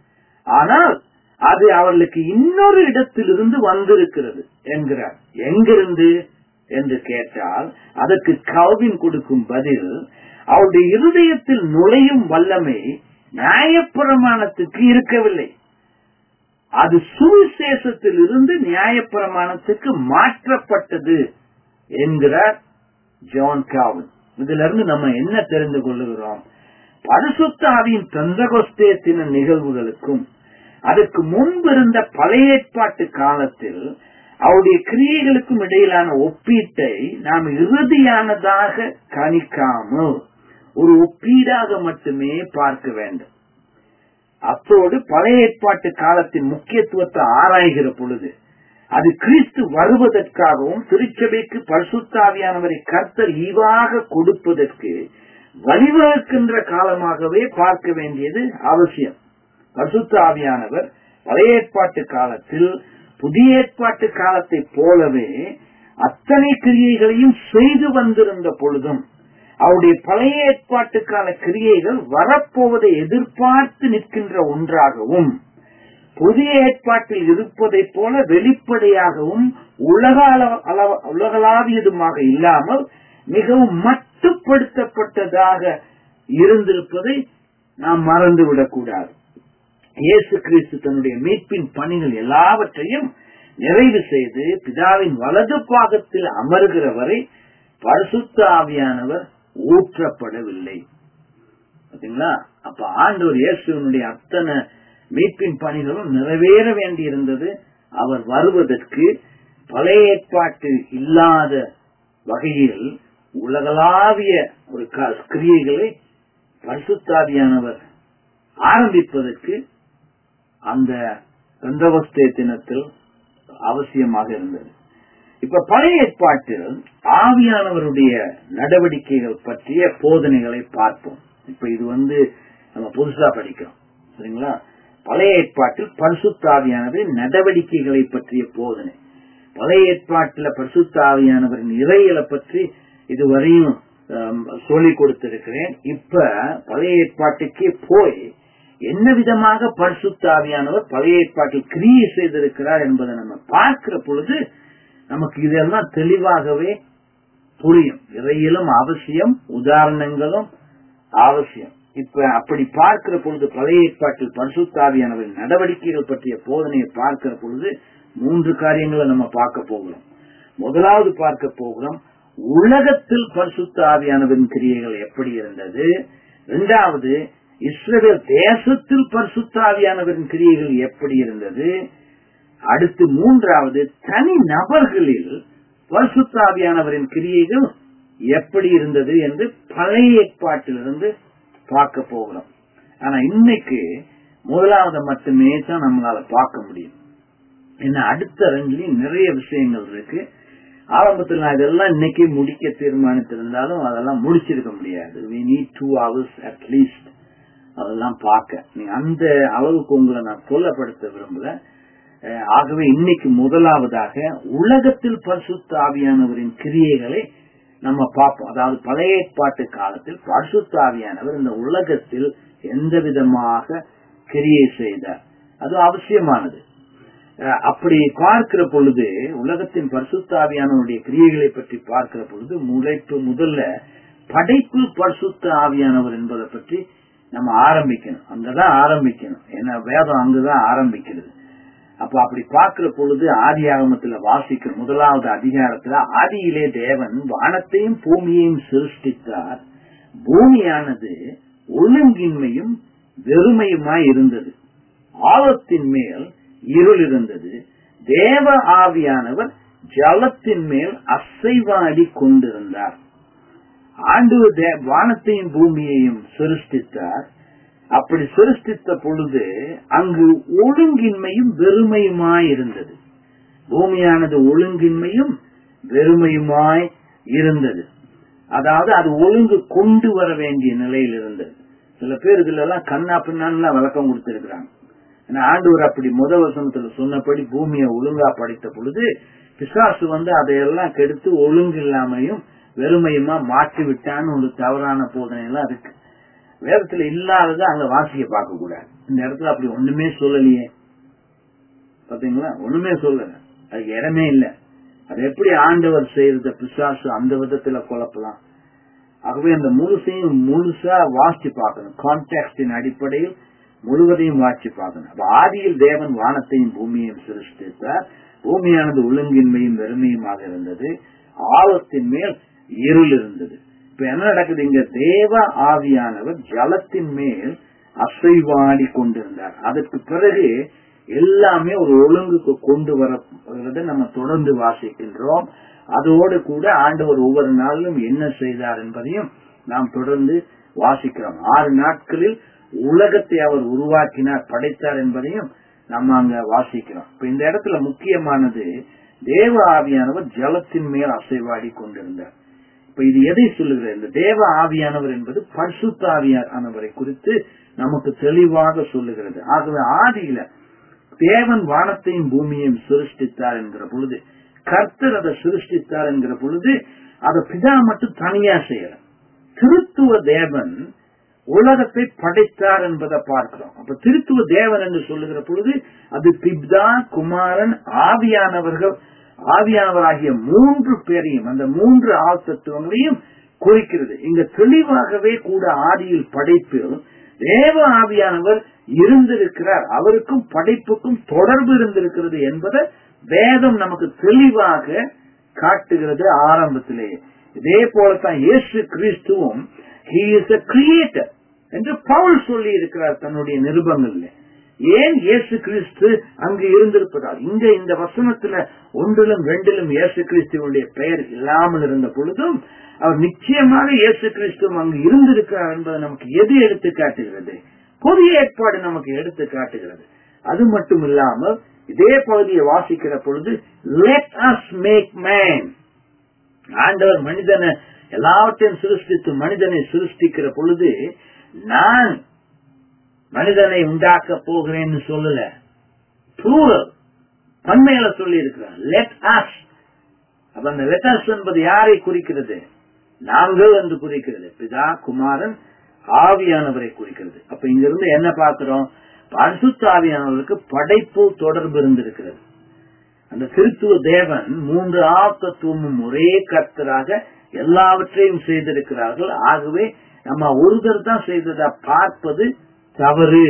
Speaker 1: ஆனால் அது அவர்களுக்கு இன்னொரு இடத்திலிருந்து வந்திருக்கிறது என்கிறார் எங்கிருந்து என்று கேட்டால் அதற்கு கல்வின் கொடுக்கும் பதில் அவருடைய இருதயத்தில் நுழையும் வல்லமை நியாயப்பிரமாணத்துக்கு இருக்கவில்லை அது சுவிசேஷத்தில் இருந்து நியாயப்பிரமாணத்துக்கு மாற்றப்பட்டது என்கிறார் ஜான் காவன் இதுல இருந்து நம்ம என்ன தெரிந்து கொள்ளுகிறோம் பரிசுத்த ஆவியின் தந்தகோஸ்தேத்தின நிகழ்வுகளுக்கும் அதற்கு முன்பு இருந்த பழைய ஏற்பாட்டு காலத்தில் அவருடைய கிரியைகளுக்கும் இடையிலான ஒப்பீட்டை நாம் இறுதியானதாக கணிக்காமல் ஒரு ஒப்பீடாக மட்டுமே பார்க்க வேண்டும் அத்தோடு பழைய ஏற்பாட்டு காலத்தின் முக்கியத்துவத்தை ஆராய்கிற பொழுது அது கிறிஸ்து வருவதற்காகவும் திருச்சபைக்கு பரிசுத்தாவியானவரை கர்த்தர் ஈவாக கொடுப்பதற்கு வழிவகுக்கின்ற காலமாகவே பார்க்க வேண்டியது அவசியம் பரிசுத்த ஆவியானவர் பழைய ஏற்பாட்டு காலத்தில் புதிய ஏற்பாட்டு காலத்தை போலவே அத்தனை கிரியைகளையும் செய்து வந்திருந்த பொழுதும் அவருடைய பழைய ஏற்பாட்டு கால கிரியைகள் வரப்போவதை எதிர்பார்த்து நிற்கின்ற ஒன்றாகவும் புதிய ஏற்பாட்டில் இருப்பதைப் போல வெளிப்படையாகவும் உலக உலகளாவியதுமாக இல்லாமல் மிகவும் மட்டுப்படுத்தப்பட்டதாக இருந்திருப்பதை நாம் மறந்துவிடக் கூடாது இயேசு கிறிஸ்து தன்னுடைய மீட்பின் பணிகள் எல்லாவற்றையும் நிறைவு செய்து பிதாவின் வலது பாகத்தில் அமர்கிற வரை பரிசுத்த ஆவியானவர் ஊற்றப்படவில்லை பாத்தீங்களா அப்ப ஆண்டவர் இயேசுவனுடைய அத்தனை மீட்பின் பணிகளும் நிறைவேற வேண்டியிருந்தது அவர் வருவதற்கு பழைய ஏற்பாட்டு இல்லாத வகையில் உலகளாவிய ஒரு கிரியைகளை பரிசுத்தாவியானவர் ஆரம்பிப்பதற்கு அந்த பெந்தவஸ்தே தினத்தில் அவசியமாக இருந்தது இப்ப பழைய ஏற்பாட்டில் ஆவியானவருடைய நடவடிக்கைகள் பற்றிய போதனைகளை பார்ப்போம் இப்ப இது வந்து நம்ம புதுசா படிக்கிறோம் சரிங்களா பழைய ஏற்பாட்டில் பரிசுத்தாவியானவரின் நடவடிக்கைகளை பற்றிய போதனை பழைய ஏற்பாட்டில் பரிசுத்தாவியானவரின் இறையலை பற்றி இதுவரையும் சொல்லிக் கொடுத்திருக்கிறேன் இப்ப பழைய ஏற்பாட்டுக்கே போய் என்ன விதமாக பரிசுத்தாவியானவர் பழைய ஏற்பாட்டில் கிரியை செய்திருக்கிறார் என்பதை நம்ம பார்க்கிற பொழுது நமக்கு இதெல்லாம் தெளிவாகவே புரியும் இறையிலும் அவசியம் உதாரணங்களும் அவசியம் இப்ப அப்படி பார்க்கிற பொழுது பழைய ஏற்பாட்டில் பரிசுத்தாவியானவரின் நடவடிக்கைகள் பற்றிய போதனையை பார்க்கிற பொழுது மூன்று காரியங்களை நம்ம பார்க்க போகிறோம் முதலாவது பார்க்க போகிறோம் உலகத்தில் பரிசுத்த ஆவியானவரின் கிரியைகள் எப்படி இருந்தது இரண்டாவது இஸ்ரேல் தேசத்தில் பரிசுத்த ஆவியானவரின் கிரியைகள் எப்படி இருந்தது அடுத்து மூன்றாவது தனி நபர்களில் பரிசுத்தாவியானவரின் கிரியைகள் எப்படி இருந்தது என்று பழைய ஏற்பாட்டிலிருந்து பார்க்க போகிறோம் ஆனா இன்னைக்கு முதலாவது மட்டுமே தான் நம்மளால பார்க்க முடியும் ஏன்னா அடுத்த ரெண்டுலயும் நிறைய விஷயங்கள் இருக்கு ஆரம்பத்தில் நான் இதெல்லாம் இன்னைக்கு முடிக்க தீர்மானித்திருந்தாலும் அதெல்லாம் முடிச்சிருக்க முடியாது we need two hours at least அதெல்லாம் பார்க்க நீங்க அந்த அளவுக்கு உங்களை நான் சொல்லப்படுத்த விரும்பல ஆகவே இன்னைக்கு முதலாவதாக உலகத்தில் பரிசுத்த ஆவியானவரின் கிரியைகளை நம்ம பார்ப்போம் அதாவது பழைய ஏற்பாட்டு காலத்தில் பரிசுத்த ஆவியானவர் இந்த உலகத்தில் எந்த விதமாக கிரியை செய்தார் அது அவசியமானது அப்படி பார்க்கிற பொழுது உலகத்தின் பரிசுத்தாவியானவருடைய கிரியைகளை பற்றி பார்க்கிற பொழுது முளைப்பு முதல்ல படைப்பு பரிசுத்த ஆவியானவர் என்பதை பற்றி நம்ம ஆரம்பிக்கணும் அங்கதான் ஆரம்பிக்கணும் ஏன்னா வேதம் அங்குதான் ஆரம்பிக்கிறது அப்ப அப்படி பார்க்கிற பொழுது ஆதி ஆகமத்துல வாசிக்கிற முதலாவது அதிகாரத்துல ஆதியிலே தேவன் வானத்தையும் பூமியையும் சிருஷ்டித்தார் பூமியானது ஒழுங்கின்மையும் வெறுமையுமாய் இருந்தது ஆழத்தின் மேல் இருள் இருந்தது தேவ ஆவியானவர் ஜலத்தின் மேல் அசைவாடி கொண்டிருந்தார் ஆண்டு வானத்தையும் பூமியையும் சிருஷ்டித்தார் அப்படி சிருஷ்டித்த பொழுது அங்கு ஒழுங்கின்மையும் வெறுமையுமாய் இருந்தது பூமியானது ஒழுங்கின்மையும் வெறுமையுமாய் இருந்தது அதாவது அது ஒழுங்கு கொண்டு வர வேண்டிய நிலையில் இருந்தது சில பேர் இதுல எல்லாம் கண்ணா பின்னான்லாம் விளக்கம் கொடுத்திருக்கிறாங்க ஆண்டவர் அப்படி முத வசனத்துல சொன்னபடி பூமியை ஒழுங்கா படைத்த பொழுது பிசாசு வந்து அதையெல்லாம் கெடுத்து ஒழுங்கு இல்லாமையும் வெறுமையுமா மாற்றி விட்டான்னு ஒரு தவறான போதனை எல்லாம் இருக்கு வேதத்துல இல்லாதத அங்க வாசிக்க பார்க்க கூடாது இந்த இடத்துல அப்படி ஒண்ணுமே சொல்லலையே பாத்தீங்களா ஒண்ணுமே சொல்லல அதுக்கு இடமே இல்ல அது எப்படி ஆண்டவர் செய்யறத பிசாசு அந்த விதத்துல குழப்பலாம் ஆகவே அந்த முழுசையும் முழுசா வாசிச்சு பார்க்கணும் கான்டாக்டின் அடிப்படையில் முழுவதையும் வாட்சி பார்க்கணும் அப்ப ஆதியில் தேவன் வானத்தையும் பூமியையும் சிருஷ்டித்தார் பூமியானது ஒழுங்கின்மையும் வெறுமையுமாக இருந்தது ஆழத்தின் மேல் இருள் இருந்தது இப்ப என்ன நடக்குது இங்க தேவ ஆவியானவர் ஜலத்தின் மேல் அசைவாடி கொண்டிருந்தார் அதற்கு பிறகு எல்லாமே ஒரு ஒழுங்குக்கு கொண்டு வரத நம்ம தொடர்ந்து வாசிக்கின்றோம் அதோடு கூட ஆண்டவர் ஒவ்வொரு நாளிலும் என்ன செய்தார் என்பதையும் நாம் தொடர்ந்து வாசிக்கிறோம் ஆறு நாட்களில் உலகத்தை அவர் உருவாக்கினார் படைத்தார் என்பதையும் நம்ம அங்க வாசிக்கிறோம் இப்ப இந்த இடத்துல முக்கியமானது தேவ ஆவியானவர் ஜலத்தின் மேல் அசைவாடி கொண்டிருந்தார் இப்ப இது எதை சொல்லுகிறது இந்த தேவ ஆவியானவர் என்பது பரிசுத்த ஆவியானவரை குறித்து நமக்கு தெளிவாக சொல்லுகிறது ஆகவே ஆதியில தேவன் வானத்தையும் பூமியையும் சிருஷ்டித்தார் என்கிற பொழுது கர்த்தர் அதை சிருஷ்டித்தார் என்கிற பொழுது அதை பிதா மட்டும் தனியா செய்யல திருத்துவ தேவன் உலகத்தை படைத்தார் என்பதை பார்க்கிறோம் அப்ப திருத்துவ தேவன் என்று சொல்லுகிற பொழுது அது பிப்தா குமாரன் ஆவியானவர்கள் ஆவியானவராகிய மூன்று பேரையும் அந்த மூன்று ஆள் தத்துவங்களையும் குறிக்கிறது இங்க தெளிவாகவே கூட ஆதியில் படைப்பில் தேவ ஆவியானவர் இருந்திருக்கிறார் அவருக்கும் படைப்புக்கும் தொடர்பு இருந்திருக்கிறது என்பதை வேதம் நமக்கு தெளிவாக காட்டுகிறது ஆரம்பத்திலேயே இதே போலத்தான் இயேசு கிறிஸ்துவும் ஹி இஸ் அ கிரியேட்டர் என்று பவுல் சொல்லி இருக்கிறார் தன்னுடைய நிருபங்கள்ல ஏன் இயேசு கிறிஸ்து அங்கு இருந்திருப்பதால் இங்க இந்த வசனத்துல ஒன்றிலும் ரெண்டிலும் இயேசு கிறிஸ்துவனுடைய பெயர் இல்லாமல் இருந்த பொழுதும் அவர் நிச்சயமாக இயேசு கிறிஸ்துவும் அங்கு இருந்திருக்கிறார் என்பதை நமக்கு எது எடுத்து காட்டுகிறது புதிய ஏற்பாடு நமக்கு எடுத்து காட்டுகிறது அது மட்டும் இல்லாமல் இதே பகுதியை வாசிக்கிற பொழுது லெட் அஸ் மேக் மேன் ஆண்டவர் மனிதனை எல்லாவற்றையும் சிருஷ்டித்து மனிதனை சிருஷ்டிக்கிற பொழுது நான் மனிதனை உண்டாக்க போகிறேன்னு சொல்லல ப்ளூரல் பன்மையில சொல்லி இருக்கிறார் லெட் அஸ் அப்ப அந்த லெட்டஸ் என்பது யாரை குறிக்கிறது நாங்கள் என்று குறிக்கிறது பிதா குமாரன் ஆவியானவரை குறிக்கிறது அப்ப இங்க இருந்து என்ன பார்க்கிறோம் பரிசுத்த ஆவியானவருக்கு படைப்பு தொடர்பு இருந்திருக்கிறது அந்த திருத்துவ தேவன் மூன்று ஆத்தத்துவமும் ஒரே கர்த்தராக எல்லாவற்றையும் செய்திருக்கிறார்கள் ஆகவே நம்ம ஒருத்தர் தான் செய்ததா பார்ப்பது தவறு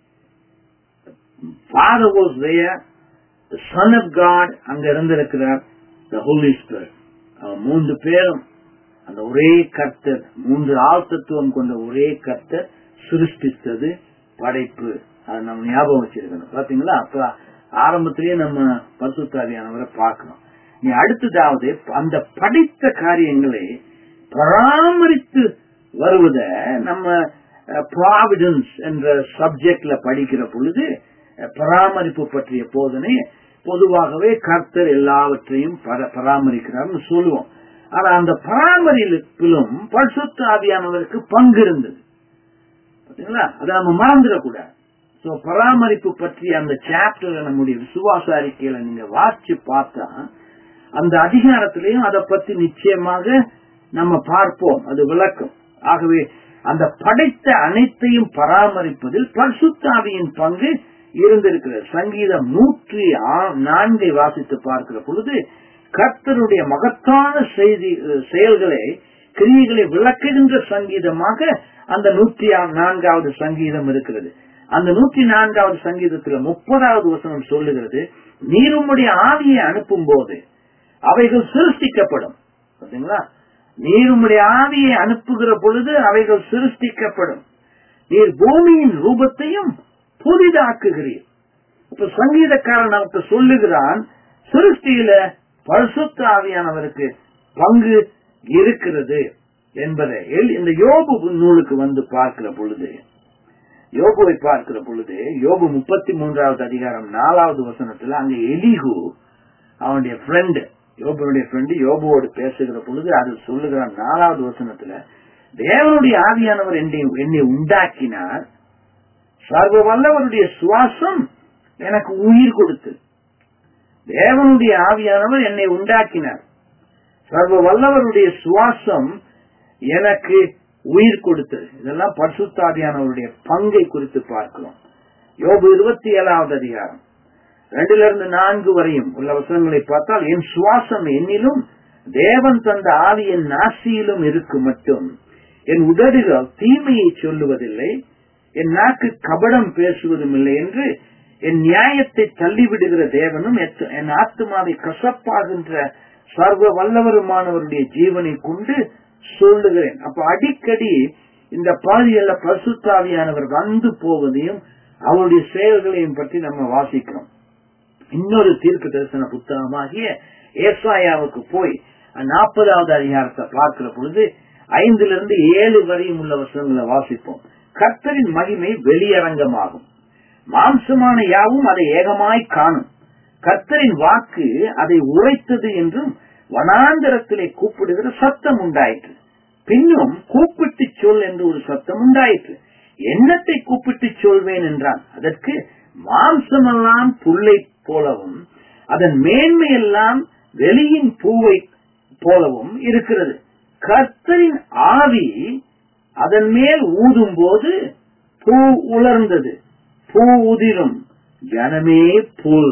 Speaker 1: Father was there, the Son of God அங்க இருந்திருக்கிறார் the Holy Spirit அவன் மூன்று பேரும் அந்த ஒரே கர்த்தர் மூன்று ஆழ்த்தத்துவம் கொண்ட ஒரே கர்த்தர் சிருஷ்டித்தது படைப்பு அதை நம்ம ஞாபகம் வச்சிருக்கணும் பாத்தீங்களா அப்ப ஆரம்பத்திலேயே நம்ம பரிசுத்தாவியானவரை பார்க்கணும் நீ அடுத்ததாவது அந்த படைத்த காரியங்களை பராமரித்து வருவத நம்ம ப்ராவிடன்ஸ் என்ற சப்ஜெக்ட்ல படிக்கிற பொழுது அஹ், பராமரிப்பு பற்றிய போதனை பொதுவாகவே கர்த்தர் எல்லாவற்றையும் பர- பராமரிக்கிறார்னு சொல்லுவோம் ஆனா அந்த பராமரிப்பிலும் பரிசுத்த ஆவியானவருக்கு பங்கு இருந்தது பாத்தீங்களா அதை நம்ம மறந்துடக்கூடாது சோ பராமரிப்பு பற்றி அந்த சாப்டர்ல நம்முடைய விசுவாச அறிக்கையில நீங்க வாசிச்சு பார்த்தா அந்த அதிகாரத்திலையும் அதை பத்தி நிச்சயமாக நம்ம பார்ப்போம் அது விளக்கம் ஆகவே அந்த படைத்த அனைத்தையும் பராமரிப்பதில் பரிசுத்தாவியின் பங்கு இருந்திருக்கிறது சங்கீதம் நூற்றி ஆ- நான்கை வாசித்து பார்க்கிற பொழுது கர்த்தருடைய மகத்தான செய்தி செயல்களை கிரியைகளை விளக்குகின்ற சங்கீதமாக அந்த நூற்றி ஆ- நான்காவது சங்கீதம் இருக்கிறது அந்த நூற்றி நான்காவது சங்கீதத்தில் முப்பதாவது வசனம் சொல்லுகிறது நீர் உம்முடைய ஆவியை அனுப்பும் போது அவைகள் சிருஷ்டிக்கப்படும் பாத்தீங்களா நீர் உம்முடைய ஆவியை அனுப்புகிற பொழுது அவைகள் சிருஷ்டிக்கப்படும் நீர் பூமியின் ரூபத்தையும் புதிதாக்குகிறீர் இப்ப சங்கீதக்காரன் நமக்கு சொல்லுகிறான் சிருஷ்டியில பரிசுத்த ஆவியானவருக்கு பங்கு இருக்கிறது என்பதை எல்- இந்த யோபு நூலுக்கு வந்து பார்க்கிற பொழுது யோபுவை பார்க்கிற பொழுது யோபு முப்பத்தி மூன்றாவது அதிகாரம் நாலாவது வசனத்துல அங்க எலிகு அவனுடைய ஃப்ரெண்டு யோபுடைய ஃப்ரெண்டு யோபுவோடு பேசுகிற பொழுது அது சொல்லுகிறான் நாலாவது வசனத்துல தேவனுடைய ஆவியானவர் என்னை என்னை உண்டாக்கினார் சர்வ வல்லவருடைய சுவாசம் எனக்கு உயிர் கொடுத்து தேவனுடைய ஆவியானவர் என்னை உண்டாக்கினார் சர்வ வல்லவருடைய சுவாசம் எனக்கு உயிர் கொடுத்தது இதெல்லாம் பரிசுத்தாவியானவருடைய பங்கை குறித்து பார்க்கிறோம் யோபு இருபத்தி ஏழாவது அதிகாரம் ரெண்டுல இருந்து நான்கு வரையும் உள்ள வசனங்களை பார்த்தால் என் சுவாசம் என்னிலும் தேவன் தந்த ஆவி என் நாசியிலும் இருக்கு மட்டும் என் உதடுகள் தீமையை சொல்லுவதில்லை என் நாக்கு கபடம் பேசுவதும் இல்லை என்று என் நியாயத்தை தள்ளிவிடுகிற தேவனும் எத்- என் ஆத்மாவை கசப்பாகின்ற சர்வ வல்லவருமானவருடைய ஜீவனை கொண்டு சொல்லுகிறேன் அப்ப அடிக்கடி இந்த பாதியல்ல பசுத்தாவியானவர் வந்து போவதையும் அவருடைய செயல்களையும் பற்றி நம்ம வாசிக்கிறோம் இன்னொரு தீர்க்க தரிசன புத்தகமாகிய ஏசாயாவுக்கு போய் நாற்பதாவது அதிகாரத்தை பார்க்கிற பொழுது ஐந்திலிருந்து ஏழு வரையும் உள்ள வசனங்களை வாசிப்போம் கர்த்தரின் மகிமை வெளியரங்கமாகும் மாம்சமான யாவும் அதை ஏகமாய் காணும் கர்த்தரின் வாக்கு அதை உரைத்தது என்றும் வனாந்தரத்திலே கூப்பிடுகிற சத்தம் உண்டாயிற்று பின்னும் கூப்பிட்டு சொல் என்று ஒரு சத்தம் உண்டாயிற்று என்னத்தை கூப்பிட்டு சொல்வேன் என்றான் அதற்கு மாம்சமெல்லாம் புல்லை போலவும் அதன் மேன்மையெல்லாம் வெளியின் பூவை போலவும் இருக்கிறது கர்த்தரின் ஆவி அதன் மேல் ஊதும் போது பூ உலர்ந்தது பூ உதிரும் ஜனமே புல்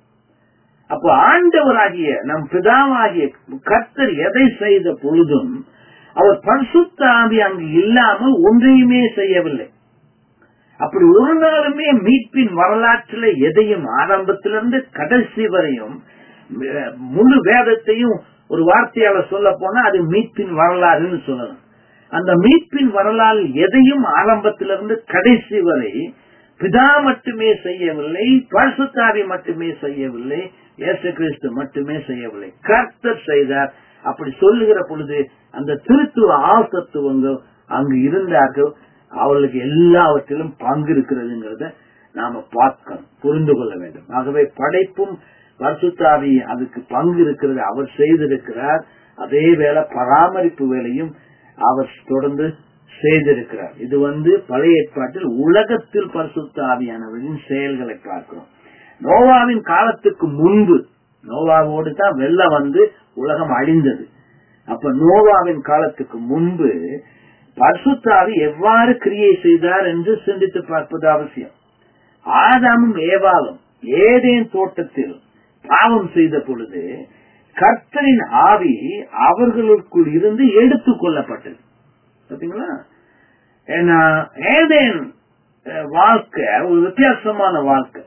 Speaker 1: அப்ப ஆண்டவராகிய நம் பிதாவாகிய கர்த்தர் எதை செய்த பொழுதும் அவர் பரிசுத்த ஆவி அங்கு இல்லாமல் ஒன்றையுமே செய்யவில்லை அப்படி ஒரு நாளுமே மீட்பின் வரலாற்றில் எதையும் ஆரம்பத்திலிருந்து கடைசி வரையும் அஹ், முழு வேதத்தையும் ஒரு வார்த்தையால சொல்ல போனா அது மீட்பின் வரலாறுன்னு சொல்லலாம் அந்த மீட்பின் வரலாறு எதையும் ஆரம்பத்திலிருந்து கடைசி வரை பிதா மட்டுமே செய்யவில்லை பரிசுத்தாவி மட்டுமே செய்யவில்லை இயேசு கிறிஸ்து மட்டுமே செய்யவில்லை கர்த்தர் செய்தார் அப்படி சொல்லுகிற பொழுது அந்த திருத்துவ ஆசத்துவங்கள் அங்கு இருந்தார்கள் அவர்களுக்கு எல்லாவற்றிலும் பங்கு இருக்கிறதுங்கிறத நாம பார்க்கணும் புரிந்து கொள்ள வேண்டும் ஆகவே படைப்பும் பரிசுத்தாவி அதுக்கு பங்கு இருக்கிறது அவர் செய்திருக்கிறார் அதே வேளை பராமரிப்பு வேலையும் அவர் தொடர்ந்து செய்திருக்கிறார் இது வந்து பழைய ஏற்பாட்டில் உலகத்தில் பரிசுத்த ஆவியானவரின் செயல்களை பார்க்கிறோம் நோவாவின் காலத்துக்கு முன்பு நோவாவோடு தான் வெள்ளம் வந்து உலகம் அழிந்தது அப்ப நோவாவின் காலத்துக்கு முன்பு பரிசுத்தாவி எவ்வாறு கிரியை செய்தார் என்று சிந்தித்து பார்ப்பது அவசியம் ஆதாமும் ஏவாலும் ஏதேன் தோட்டத்தில் பாவம் செய்த பொழுது கர்த்தரின் ஆவி அவர்களுக்குள் இருந்து எடுத்துக் கொள்ளப்பட்டது பாத்தீங்களா ஏன்னா ஏதேன் அஹ், வாழ்க்கை ஒரு வித்தியாசமான வாழ்க்கை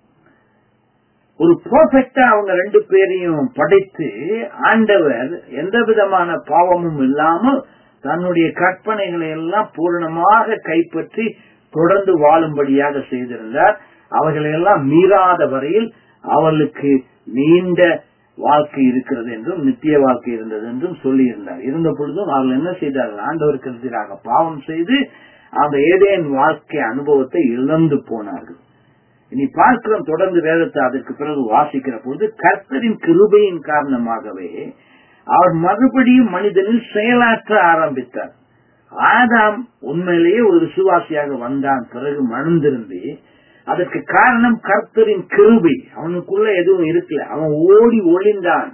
Speaker 1: ஒரு பர்ஃபெக்டா அவங்க ரெண்டு பேரையும் படைத்து ஆண்டவர் எந்த விதமான பாவமும் இல்லாமல் தன்னுடைய கற்பனைகளை எல்லாம் பூரணமாக கைப்பற்றி தொடர்ந்து வாழும்படியாக செய்திருந்தார் அவர்களை எல்லாம் மீறாத வரையில் அவர்களுக்கு நீண்ட வாழ்க்கை இருக்கிறது என்றும் நித்திய வாழ்க்கை இருந்தது என்றும் சொல்லியிருந்தார் இருந்த பொழுதும் அவர்கள் என்ன செய்தார்கள் ஆண்டவருக்கு எதிராக பாவம் செய்து அந்த ஏதேன் வாழ்க்கை அனுபவத்தை இழந்து போனார்கள் இனி பார்க்கிறோம் தொடர்ந்து வேதத்தை அதற்கு பிறகு வாசிக்கிற பொழுது கர்த்தரின் கிருபையின் காரணமாகவே அவர் மறுபடியும் மனிதனில் செயலாற்ற ஆரம்பித்தார் ஆதாம் உண்மையிலேயே ஒரு விசுவாசியாக வந்தான் பிறகு மணந்திருந்து அதற்கு காரணம் கர்த்தரின் கிருபை அவனுக்குள்ள எதுவும் இருக்கல அவன் ஓடி ஒளிந்தான்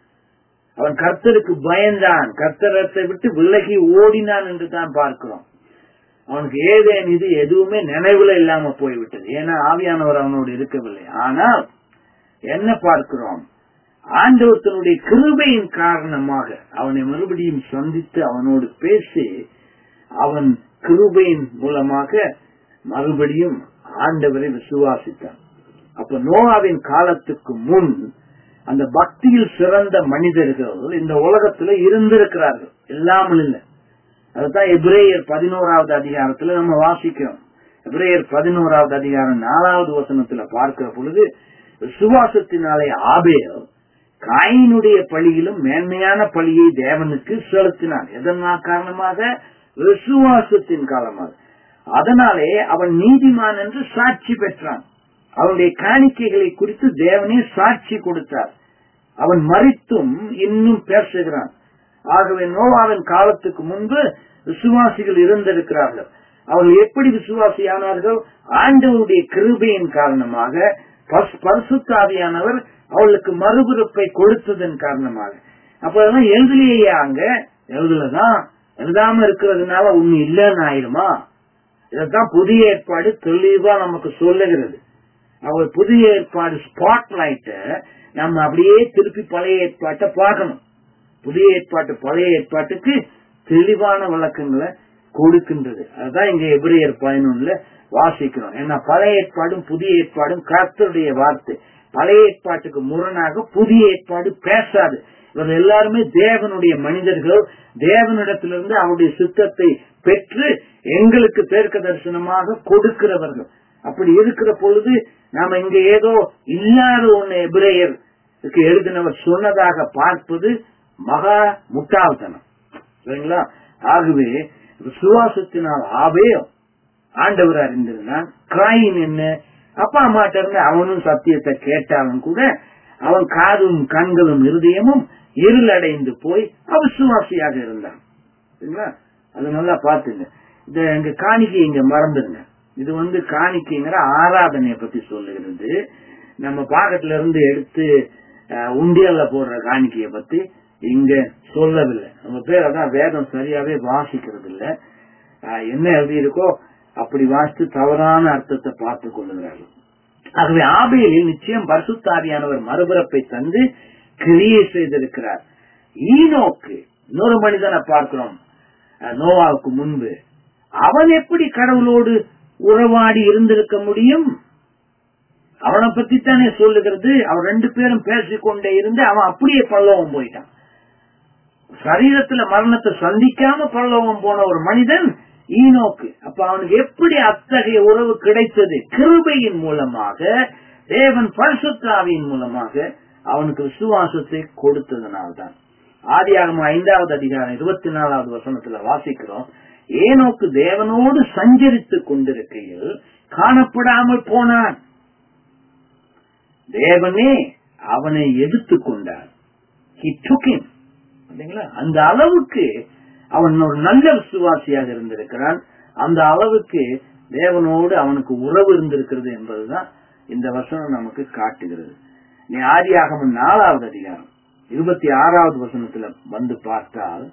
Speaker 1: அவன் கர்த்தருக்கு பயந்தான் கர்த்தரத்தை விட்டு விலகி ஓடினான் என்று தான் பார்க்கிறோம் அவனுக்கு ஏதேன் இது எதுவுமே நினைவுல இல்லாம போய்விட்டது ஏன்னா ஆவியானவர் அவனோடு இருக்கவில்லை ஆனால் என்ன பார்க்கிறோம் ஆண்டவர் தன்னுடைய கிருபையின் காரணமாக அவனை மறுபடியும் சந்தித்து அவனோடு பேசி அவன் கிருபையின் மூலமாக மறுபடியும் ஆண்டவரை விசுவாசித்தான் அப்ப நோவாவின் காலத்துக்கு முன் அந்த பக்தியில் சிறந்த மனிதர்கள் இந்த உலகத்துல இருந்திருக்கிறார்கள் இல்லாமல் இல்லை அதுதான் எப்ரேயர் பதினோராவது அதிகாரத்துல நம்ம வாசிக்கிறோம் எப்ரேயர் பதினோராவது அதிகாரம் நாலாவது வசனத்துல பார்க்கிற பொழுது விசுவாசத்தினாலே ஆபேல் காயினுடைய பழியிலும் மேன்மையான பழியை தேவனுக்கு செலுத்தினான் எதனால் காரணமாக விசுவாசத்தின் காலமாக அதனாலே அவன் நீதிமான் என்று சாட்சி பெற்றான் அவனுடைய காணிக்கைகளை குறித்து தேவனே சாட்சி கொடுத்தார் அவன் மறித்தும் இன்னும் பேசுகிறான் ஆகவே நோவாவின் காலத்துக்கு முன்பு விசுவாசிகள் இருந்திருக்கிறார்கள் அவர்கள் எப்படி விசுவாசியானார்கள் ஆண்டவருடைய கிருபையின் காரணமாக பஸ்- பரிசுத்தாவியானவர் அவளுக்கு மறுபிறப்பை கொடுத்ததன் காரணமாக அப்ப அதெல்லாம் எழுதலையே அங்க எழுதலதான் எழுதாம இருக்கிறதுனால ஒண்ணு இல்லைன்னு ஆயிடுமா இதத்தான் புதிய ஏற்பாடு தெளிவா நமக்கு சொல்லுகிறது அவர் புதிய ஏற்பாடு ஸ்பாட் லைட்ட நம்ம அப்படியே திருப்பி பழைய ஏற்பாட்டை பார்க்கணும் புதிய ஏற்பாட்டு பழைய ஏற்பாட்டுக்கு தெளிவான விளக்கங்களை கொடுக்கின்றது அதுதான் இங்க எபிரேயர் பதினொன்னுல வாசிக்கிறோம் ஏன்னா பழைய ஏற்பாடும் புதிய ஏற்பாடும் கர்த்தருடைய வார்த்தை பழைய ஏற்பாட்டுக்கு முரணாக புதிய ஏற்பாடு பேசாது இவர்கள் எல்லாருமே தேவனுடைய மனிதர்கள் தேவனிடத்திலிருந்து அவருடைய சித்தத்தை பெற்று எங்களுக்கு தேர்க்க தரிசனமாக கொடுக்கிறவர்கள் அப்படி இருக்கிற பொழுது நாம இங்க ஏதோ இல்லாத ஒண்ணு எபிரேயர் எழுதினவர் சொன்னதாக பார்ப்பது மகா முட்டாள்தனம் சரிங்களா ஆகவே விசுவாசத்தினால் ஆபேயம் ஆண்டவர் அறிந்திருந்தான் கிராயின் என்ன அப்பா அம்மாட்ட இருந்து அவனும் சத்தியத்தை கேட்டாலும் கூட அவன் காதும் கண்களும் இருதயமும் இருளடைந்து போய் அவிசுவாசியாக இருந்தான் சரிங்களா அது நல்லா பாத்துங்க இந்த எங்க காணிக்கை இங்க மறந்துருங்க இது வந்து காணிக்கைங்கிற ஆராதனையை பத்தி சொல்லுகிறது நம்ம பாக்கெட்ல இருந்து எடுத்து அஹ், உண்டியல்ல போடுற காணிக்கையை பத்தி இங்க சொல்லவில்லை நம்ம பேர் அதான் வேதம் சரியாவே வாசிக்கிறது இல்ல அஹ், என்ன எழுதி இருக்கோ அப்படி வாசித்து தவறான அர்த்தத்தை பார்த்து கொள்ளுகிறார்கள் ஆகவே ஆபேலில் நிச்சயம் பரிசுத்தாவியானவர் மறுபிறப்பை தந்து கிரியை செய்திருக்கிறார் ஈனோக்கு இன்னொரு மனிதனை பார்க்கிறோம் அஹ், நோவாவுக்கு முன்பு அவன் எப்படி கடவுளோடு உறவாடி இருந்திருக்க முடியும் அவனை பத்தி தானே சொல்லுகிறது அவன் ரெண்டு பேரும் பேசிக்கொண்டே இருந்து அவன் அப்படியே பல்லவம் போயிட்டான் சரீரத்துல மரணத்தை சந்திக்காம பல்லவம் போன ஒரு மனிதன் ஈனோக்கு அப்ப அவனுக்கு எப்படி அத்தகைய உறவு கிடைத்தது கிருபையின் மூலமாக தேவன் பரிசுத்தாவியின் மூலமாக அவனுக்கு விசுவாசத்தை கொடுத்ததனால்தான் ஆதியாகம ஐந்தாவது அதிகாரம் இருபத்தி நாலாவது வசனத்துல வாசிக்கிறோம் ஏனோக்கு தேவனோடு சஞ்சரித்துக் கொண்டிருக்கையில் காணப்படாமல் போனான் தேவனே அவனை எடுத்துக் கொண்டார் He took him. இல்லைங்களா? அந்த அளவுக்கு அவன் ஒரு நல்ல விசுவாசியாக இருந்திருக்கிறான் அந்த அளவுக்கு தேவனோடு அவனுக்கு உறவு இருந்திருக்கிறது என்பதுதான் இந்த வசனம் நமக்கு காட்டுகிறது நீ ஆதியாகமம் நாலாவது அதிகாரம் இருபத்தி ஆறாவது வசனத்துல வந்து பார்த்தால்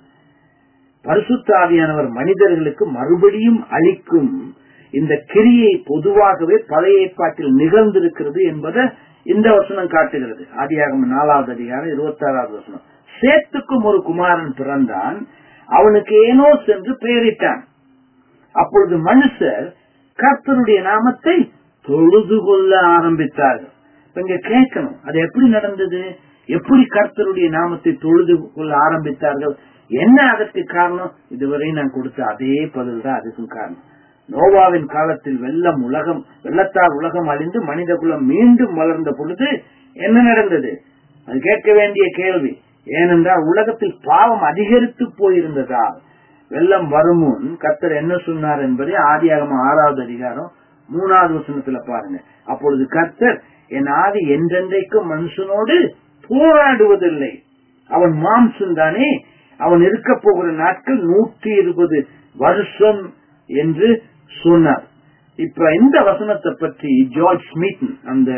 Speaker 1: பரிசுத்தாவியானவர் மனிதர்களுக்கு மறுபடியும் அளிக்கும் இந்த கிரியை பொதுவாகவே பழைய ஏற்பாட்டில் நிகழ்ந்திருக்கிறது என்பதை இந்த வசனம் காட்டுகிறது ஆதியாகமம் நாலாவது அதிகாரம் இருபத்தி ஆறாவது வசனம் சேத்துக்கும் ஒரு குமாரன் பிறந்தான் அவனுக்கு ஏனோ சென்று பெயரிட்டான் அப்பொழுது மனுஷர் கர்த்தருடைய நாமத்தை தொழுது கொள்ள ஆரம்பித்தார்கள் இங்க கேட்கணும் அது எப்படி நடந்தது எப்படி கர்த்தருடைய நாமத்தை தொழுது கொள்ள ஆரம்பித்தார்கள் என்ன அதற்கு காரணம் இதுவரை நான் கொடுத்த அதே பதில் தான் அதுக்கும் காரணம் நோவாவின் காலத்தில் வெள்ளம் உலகம் வெள்ளத்தால் உலகம் அழிந்து மனித குலம் மீண்டும் வளர்ந்த பொழுது என்ன நடந்தது அது கேட்க வேண்டிய கேள்வி ஏனென்றால் உலகத்தில் பாவம் அதிகரித்து போயிருந்ததால் வெள்ளம் வரும் முன் கர்த்தர் என்ன சொன்னார் என்பதை ஆதியாகம ஆறாவது அதிகாரம் மூணாவது வசனத்துல பாருங்க அப்பொழுது கர்த்தர் என் ஆதி என்றென்றைக்கும் மனுஷனோடு போராடுவதில்லை அவன் மாம்சம் தானே அவன் இருக்க போகிற நாட்கள் நூற்றி இருபது வருஷம் என்று சொன்னார் இப்ப இந்த வசனத்தை பற்றி ஜார்ஜ் ஸ்மிட்டன் அந்த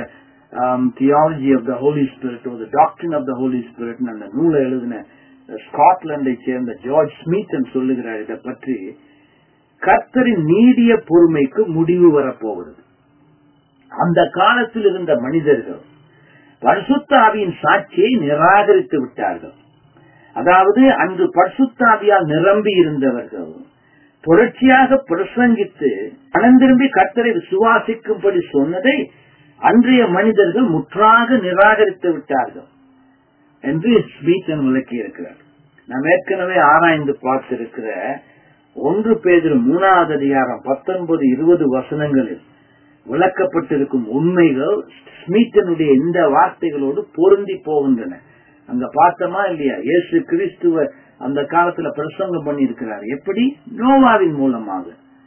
Speaker 1: theology of the holy spirit the doctor of the holy spirit அந்த நூலை எழுதின ஸ்காட்லாண்டை சேர்ந்த ஜார்ஜ் ஸ்மித்தன் சொல்லுகிறார் இதை பற்றி கர்த்தரின் நீடிய பொறுமைக்கு முடிவு வரப்போகிறது அந்த காலத்தில் இருந்த மனிதர்கள் பரிசுத்தாவியின் சாட்சியை நிராகரித்து விட்டார்கள் அதாவது அன்று பரிசுத்தாவியால் நிரம்பி இருந்தவர்கள் தொடர்ச்சியாக பிரசங்கித்து மனம் திரும்பி கர்த்தரை விசுவாசிக்கும்படி சொன்னதை அன்றைய மனிதர்கள் முற்றாக நிராகரித்து விட்டார்கள் என்று ஸ்பீச்சன் விளக்கி இருக்கிறார் நாம் ஏற்கனவே ஆராய்ந்து பார்த்திருக்கிற ஒன்று பேதில் மூணாவது அதிகாரம் பத்தொன்பது இருபது வசனங்களில் விளக்கப்பட்டிருக்கும் உண்மைகள் ஸ்மீத்தனுடைய இந்த வார்த்தைகளோடு பொருந்தி போகின்றன அங்க பார்த்தோமா இல்லையா இயேசு கிறிஸ்துவ அந்த காலத்துல பிரசங்கம் பண்ணி இருக்கிறார் எப்படி நோவாவின் மூலமாக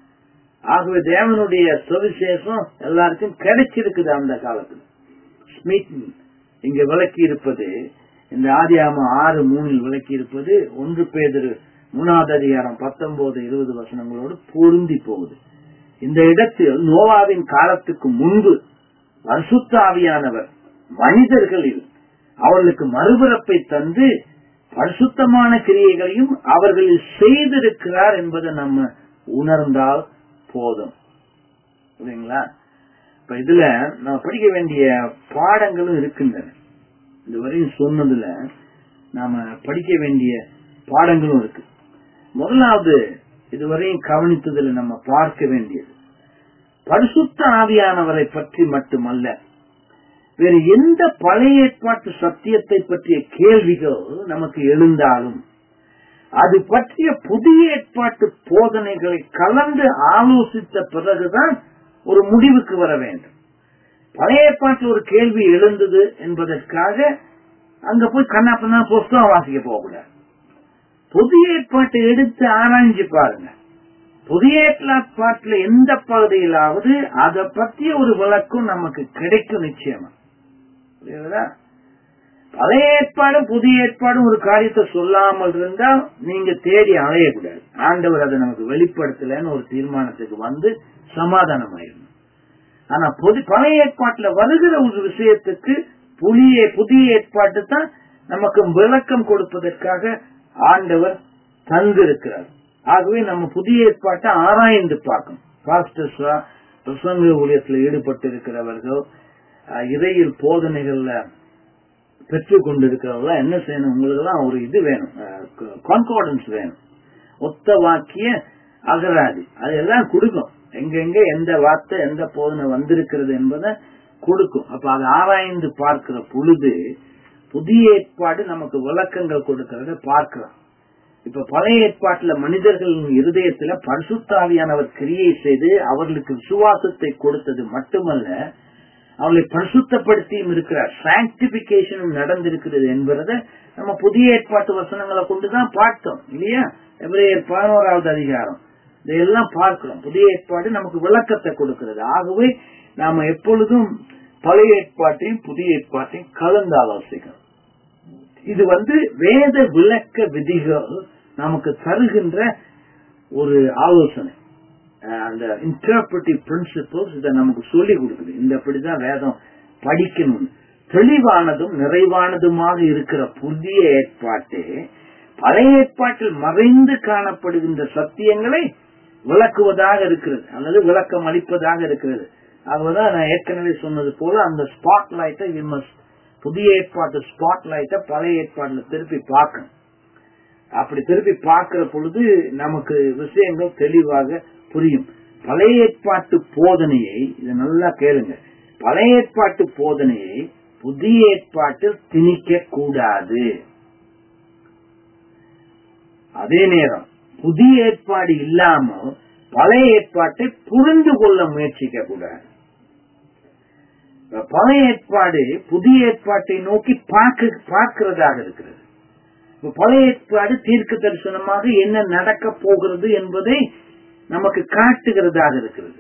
Speaker 1: ஆகவே தேவனுடைய சுவிசேஷம் எல்லாருக்கும் கிடைச்சிருக்குது அந்த காலத்துல ஸ்மித் இங்க விளக்கி இருப்பது இந்த ஆதியாம ஆறு மூணில் விளக்கி இருப்பது ஒன்று பேதரு மூணாவது அதிகாரம் பத்தொன்பது இருபது வசனங்களோடு பொருந்தி போகுது இந்த இடத்தில் நோவாவின் காலத்துக்கு முன்பு பரிசுத்தாவியானவர் மனிதர்களில் அவர்களுக்கு மறுபிறப்பை தந்து பரிசுத்தமான கிரியைகளையும் அவர்களில் செய்திருக்கிறார் என்பதை நம்ம உணர்ந்தால் போதும் இல்லைங்களா இப்ப இதுல நம்ம படிக்க வேண்டிய பாடங்களும் இருக்கின்றன இதுவரையும் சொன்னதுல நாம படிக்க வேண்டிய பாடங்களும் இருக்கு முதலாவது இதுவரையும் கவனித்ததுல நம்ம பார்க்க வேண்டியது பரிசுத்த ஆவியானவரை பற்றி மட்டுமல்ல வேறு எந்த பழைய ஏற்பாட்டு சத்தியத்தை பற்றிய கேள்விகள் நமக்கு எழுந்தாலும் அது பற்றிய புதிய ஏற்பாட்டு போதனைகளை கலந்து ஆலோசித்த பிறகுதான் ஒரு முடிவுக்கு வர வேண்டும் பழைய ஏற்பாட்டு ஒரு கேள்வி எழுந்தது என்பதற்காக அங்க போய் கண்ணாப்பண்ணா புஸ்தகம் வாசிக்க போகக்கூடாது புதிய ஏற்பாட்டை எடுத்து ஆராய்ஞ்சு பாருங்க புதிய ஏற்பாட்டுல எந்த பகுதியிலாவது அதை பற்றிய ஒரு விளக்கம் நமக்கு கிடைக்கும் நிச்சயமா புரியுதா பழைய ஏற்பாடும் புதிய ஏற்பாடும் ஒரு காரியத்தை சொல்லாமல் இருந்தால் நீங்க தேடி அலையக்கூடாது ஆண்டவர் அதை நமக்கு வெளிப்படுத்தலன்னு ஒரு தீர்மானத்துக்கு வந்து சமாதானம் ஆயிடும் ஆனா பொது பழைய ஏற்பாட்டுல வருகிற ஒரு விஷயத்துக்கு புதிய புதிய ஏற்பாட்டு தான் நமக்கு விளக்கம் கொடுப்பதற்காக ஆண்டவர் தந்திருக்கிறார் ஆகவே நம்ம புதிய ஏற்பாட்டை ஆராய்ந்து பார்க்கணும் பாஸ்டர்ஸா பிரசங்க ஊழியத்தில் ஈடுபட்டு இருக்கிறவர்கள் இறையில் போதனைகள்ல பெற்றுக் கொண்டிருக்கிறவங்க என்ன செய்யணும் உங்களுக்கு எல்லாம் ஒரு இது வேணும் கான்கார்டன்ஸ் வேணும் ஒத்த வாக்கிய அகராதி அதெல்லாம் கொடுக்கும் எங்கெங்க எந்த வார்த்தை எந்த போதனை வந்திருக்கிறது என்பதை கொடுக்கும் அப்ப அதை ஆராய்ந்து பார்க்கிற பொழுது புதிய ஏற்பாடு நமக்கு விளக்கங்கள் கொடுக்கறத பார்க்கலாம் இப்ப பழைய ஏற்பாட்டுல மனிதர்களின் இருதயத்துல பரிசுத்தாவியானவர் கிரியை செய்து அவர்களுக்கு விசுவாசத்தை கொடுத்தது மட்டுமல்ல அவளை பரிசுத்தப்படுத்தியும் இருக்கிறார் சாங்டிபிகேஷனும் நடந்திருக்கிறது என்பதை நம்ம புதிய ஏற்பாட்டு வசனங்களை கொண்டுதான் பார்த்தோம் இல்லையா எவ்வளையர் பதினோராவது அதிகாரம் இதையெல்லாம் பார்க்கிறோம் புதிய ஏற்பாடு நமக்கு விளக்கத்தை கொடுக்கிறது ஆகவே நாம எப்பொழுதும் பழைய ஏற்பாட்டையும் புதிய ஏற்பாட்டையும் கலந்து ஆலோசிக்கணும் இது வந்து வேத விளக்க விதிகள் நமக்கு தருகின்ற ஒரு ஆலோசனை அஹ் அந்த இன்டர்பிரட்டிவ் பிரின்சிபல்ஸ் இதை நமக்கு சொல்லி கொடுக்குது இந்த இப்படிதான் வேதம் படிக்கணும் தெளிவானதும் நிறைவானதுமாக இருக்கிற புதிய ஏற்பாட்டு பழைய ஏற்பாட்டில் மறைந்து காணப்படுகின்ற சத்தியங்களை விளக்குவதாக இருக்கிறது அல்லது விளக்கம் அளிப்பதாக இருக்கிறது ஆகவேதான் நான் ஏற்கனவே சொன்னது போல அந்த ஸ்பாட் லைட்டை புதிய ஏற்பாட்டு ஸ்பாட் லைட்டை பழைய ஏற்பாட்டுல திருப்பி பார்க்கணும் அப்படி திருப்பி பார்க்கிற பொழுது நமக்கு விஷயங்கள் தெளிவாக புரியும் பழைய ஏற்பாட்டு போதனையை இதை நல்லா கேளுங்க பழைய ஏற்பாட்டு போதனையை புதிய ஏற்பாட்டில் திணிக்க கூடாது அதே நேரம் புதிய ஏற்பாடு இல்லாம பழைய ஏற்பாட்டை புரிந்து கொள்ள முயற்சிக்க கூடாது பழைய ஏற்பாடு புதிய ஏற்பாட்டை நோக்கி பார்க்க பார்க்கிறதாக இருக்கிறது பழைய ஏற்பாடு தீர்க்க தரிசனமாக என்ன நடக்க போகிறது என்பதை நமக்கு காட்டுகிறதாக இருக்கிறது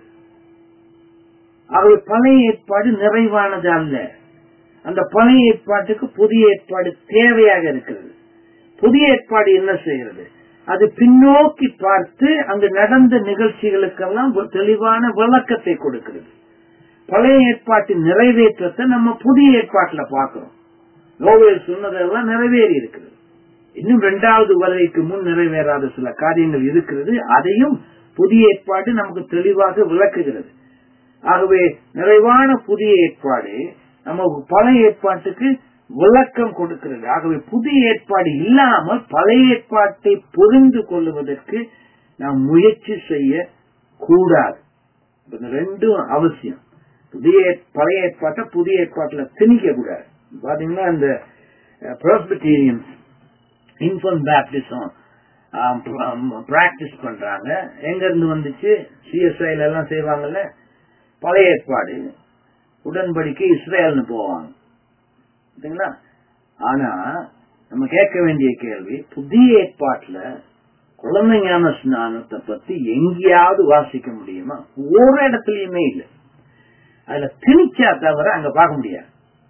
Speaker 1: ஆகவே பழைய ஏற்பாடு நிறைவானது அல்ல அந்த பழைய ஏற்பாட்டுக்கு புதிய ஏற்பாடு தேவையாக இருக்கிறது புதிய ஏற்பாடு என்ன செய்கிறது அது பின்னோக்கி பார்த்து அங்கு நடந்த நிகழ்ச்சிகளுக்கெல்லாம் ஒரு தெளிவான விளக்கத்தை கொடுக்கிறது பழைய ஏற்பாட்டின் நிறைவேற்றத்தை நம்ம புதிய ஏற்பாட்டில் பார்க்கிறோம் நோவேல் சொன்னதெல்லாம் நிறைவேறி இருக்கிறது இன்னும் இரண்டாவது வருகைக்கு முன் நிறைவேறாத சில காரியங்கள் இருக்கிறது அதையும் புதிய ஏற்பாடு நமக்கு தெளிவாக விளக்குகிறது ஆகவே நிறைவான புதிய ஏற்பாடு நமக்கு பழைய ஏற்பாட்டுக்கு விளக்கம் கொடுக்கிறது ஆகவே புதிய ஏற்பாடு இல்லாமல் பழைய ஏற்பாட்டை புரிந்து கொள்வதற்கு நாம் முயற்சி செய்ய கூடாது ரெண்டும் அவசியம் புதிய பழைய ஏற்பாட்டை புதிய ஏற்பாட்டில் திணிக்க கூடாது பாத்தீங்கன்னா இந்த ப்ரோஸ்பிட்டீரியன்ஸ் இன்ஃபன் பேப்டிசம் பிராக்டிஸ் பண்றாங்க எங்க இருந்து வந்துச்சு சிஎஸ்ஐல எல்லாம் செய்வாங்கல்ல பழைய ஏற்பாடு உடன்படிக்கை இஸ்ரேல்னு போவாங்க சரிங்களா ஆனா நம்ம கேட்க வேண்டிய கேள்வி புதிய ஏற்பாட்டுல குழந்தை ஞான ஸ்நானத்தை பத்தி எங்கேயாவது வாசிக்க முடியுமா ஒரு இடத்துலயுமே இல்லை அதுல திணிச்சா தவிர அங்க பார்க்க முடியாது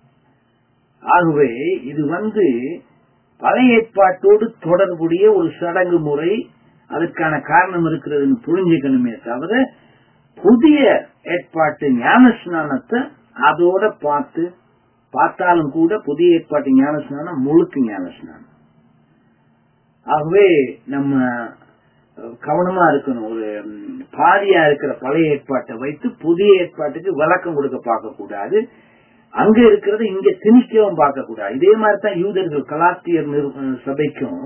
Speaker 1: ஆகவே இது வந்து பழைய ஏற்பாட்டோடு தொடர்புடைய ஒரு சடங்கு முறை அதற்கான காரணம் இருக்கிறதுன்னு புரிஞ்சுக்கணுமே தவிர புதிய ஏற்பாட்டு ஞான ஸ்நானத்தை அதோட பார்த்து பார்த்தாலும் கூட புதிய ஏற்பாட்டு ஞான ஸ்நானம் முழுக்க ஞான ஸ்நானம் ஆகவே நம்ம கவனமா இருக்கணும் ஒரு பாதியா இருக்கிற பழைய ஏற்பாட்டை வைத்து புதிய ஏற்பாட்டுக்கு விளக்கம் கொடுக்க பார்க்க கூடாது அங்க இருக்கிறத இங்க திணிக்கவும் பார்க்க கூடாது இதே மாதிரி தான் யூதர்கள் கலாத்தியர் சபைக்கும்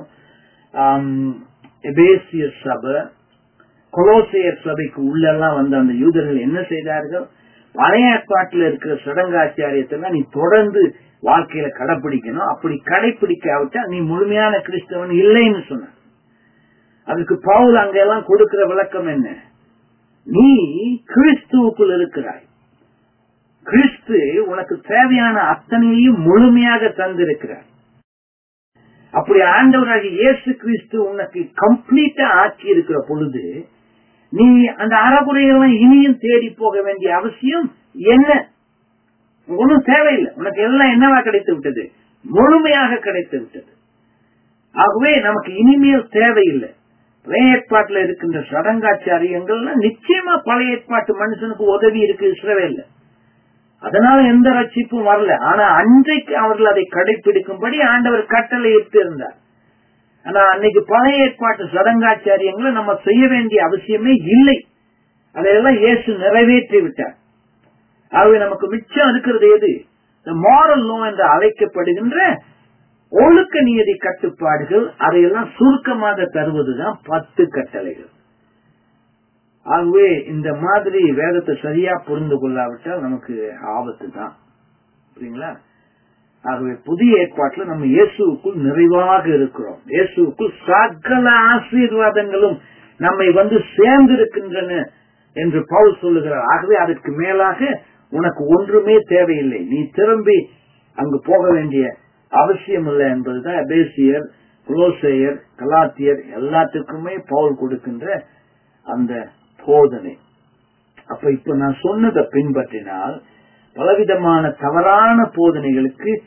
Speaker 1: எபேசியர் சபை கொலோசியர் சபைக்கு உள்ளெல்லாம் வந்த அந்த யூதர்கள் என்ன செய்தார்கள் பழைய ஏற்பாட்டில் இருக்கிற சடங்காச்சாரியத்தெல்லாம் நீ தொடர்ந்து வாழ்க்கையில கடைபிடிக்கணும் அப்படி கடைபிடிக்காவிட்டா நீ முழுமையான கிறிஸ்தவன் இல்லைன்னு சொன்ன அதுக்கு பவுல் அங்கெல்லாம் கொடுக்கிற விளக்கம் என்ன நீ கிறிஸ்துவுக்குள் இருக்கிறாய் கிறிஸ்து உனக்கு தேவையான அத்தனையையும் முழுமையாக தந்திருக்கிறார் அப்படி ஆண்டவராக இயேசு கிறிஸ்து உனக்கு கம்ப்ளீட்டா ஆக்கி இருக்கிற பொழுது நீ அந்த அறகுறையெல்லாம் இனியும் தேடி போக வேண்டிய அவசியம் என்ன ஒன்றும் தேவையில்லை உனக்கு எல்லாம் என்னவா கிடைத்து விட்டது முழுமையாக கிடைத்து விட்டது ஆகவே நமக்கு இனிமேல் தேவையில்லை பழைய ஏற்பாட்டில் இருக்கின்ற சடங்காச்சாரியங்கள்லாம் நிச்சயமா பழைய ஏற்பாட்டு மனுஷனுக்கு உதவி இருக்கு இஸ்ரவேல்ல அதனால எந்த ரட்சிப்பும் வரல ஆனா அன்றைக்கு அவர்கள் அதை கடைபிடிக்கும்படி ஆண்டவர் கட்டளை இருந்தார் ஆனா அன்னைக்கு பழைய ஏற்பாட்டு சடங்காச்சாரியங்களை நம்ம செய்ய வேண்டிய அவசியமே இல்லை அதையெல்லாம் இயேசு நிறைவேற்றி விட்டார் ஆகவே நமக்கு மிச்சம் இருக்கிறது எது இந்த மாரல் லோ என்று அழைக்கப்படுகின்ற ஒழுக்க நியதி கட்டுப்பாடுகள் அதையெல்லாம் சுருக்கமாக தருவதுதான் பத்து கட்டளைகள் ஆகவே இந்த மாதிரி வேதத்தை சரியா புரிந்து கொள்ளாவிட்டால் நமக்கு ஆபத்து தான் புரியுங்களா ஆகவே புதிய ஏற்பாட்டுல நம்ம இயேசுக்குள் நிறைவாக இருக்கிறோம் இயேசுக்குள் சகல ஆசீர்வாதங்களும் நம்மை வந்து சேர்ந்திருக்கின்றன என்று பவுல் சொல்லுகிறார் ஆகவே அதற்கு மேலாக உனக்கு ஒன்றுமே தேவையில்லை நீ திரும்பி அங்கு போக வேண்டிய அவசியம் இல்லை என்பதுதான் எபேசியர் குலோசேயர் கலாத்தியர் எல்லாத்துக்குமே பவுல் கொடுக்கின்ற அந்த போதனை அப்ப இப்ப நான் சொன்னதை பின்பற்றினால் பலவிதமான தவறான போதனைகளுக்கு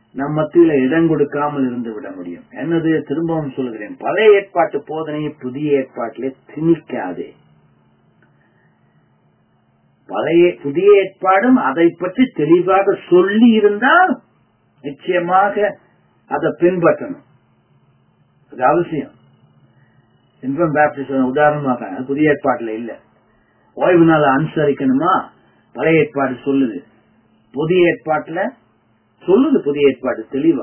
Speaker 1: நம் மத்தியில இடம் கொடுக்காமல் இருந்து விட முடியும் என்னது திரும்பவும் சொல்கிறேன் பழைய ஏற்பாட்டு போதனையை புதிய ஏற்பாட்டிலே திணிக்காதே பழைய புதிய ஏற்பாடும் அதை பற்றி தெளிவாக சொல்லி இருந்தால் நிச்சயமாக அதை பின்பற்றணும் அது அவசியம் இன்பம் பேப்டிஸ்ட் உதாரணமாக அது புதிய ஏற்பாட்டுல இல்ல ஓய்வு நாள் அனுசரிக்கணுமா பழைய ஏற்பாடு சொல்லுது புதிய ஏற்பாட்டுல சொல்லுது புதிய ஏற்பாடு தெளிவா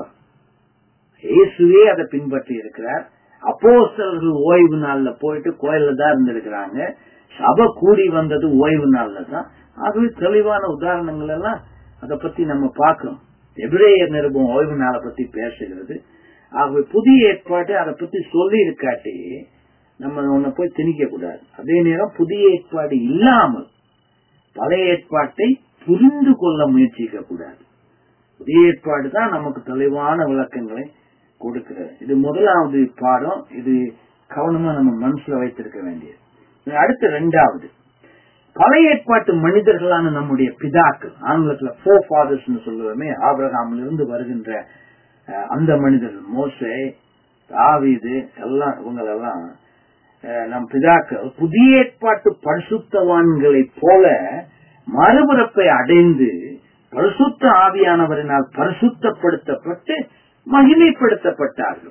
Speaker 1: இயேசுவே அதை பின்பற்றி இருக்கிறார் அப்போஸ்தலர்கள் ஓய்வு நாள்ல போயிட்டு கோயில்ல தான் இருந்திருக்கிறாங்க சபை கூடி வந்தது ஓய்வு நாள்ல தான் ஆகவே தெளிவான உதாரணங்கள் எல்லாம் அதை பத்தி நம்ம பார்க்கிறோம் எபிரேயர் நிருபம் ஓய்வு நாளை பத்தி பேசுகிறது ஆகவே புதிய ஏற்பாடு அதை பத்தி சொல்லி இருக்காட்டி நம்ம உன்னை போய் திணிக்க கூடாது அதே நேரம் புதிய ஏற்பாடு இல்லாமல் பழைய ஏற்பாட்டை புரிந்து கொள்ள முயற்சிக்க கூடாது புதிய ஏற்பாடு தான் நமக்கு தெளிவான விளக்கங்களை கொடுக்கிறது இது முதலாவது பாடம் இது கவனமா நம்ம மனசுல வைத்திருக்க வேண்டியது அடுத்து ரெண்டாவது பழைய ஏற்பாட்டு மனிதர்களான நம்முடைய பிதாக்கள் ஆங்கிலத்துல ஃபோர் ஃபாதர்ஸ் சொல்லுவோமே ஆபிரகாமில் இருந்து வருகின்ற அஹ், அந்த மனிதர்கள் மோசே தாவீது எல்லாம் இவங்களெல்லாம் அஹ், நம் பிதாக்கள் புதிய ஏற்பாட்டு பரிசுத்தவான்களைப் போல மறுபிறப்பை அடைந்து பரிசுத்த ஆவியானவரினால் பரிசுத்தப்படுத்தப்பட்டு மகிமைப்படுத்தப்பட்டார்கள்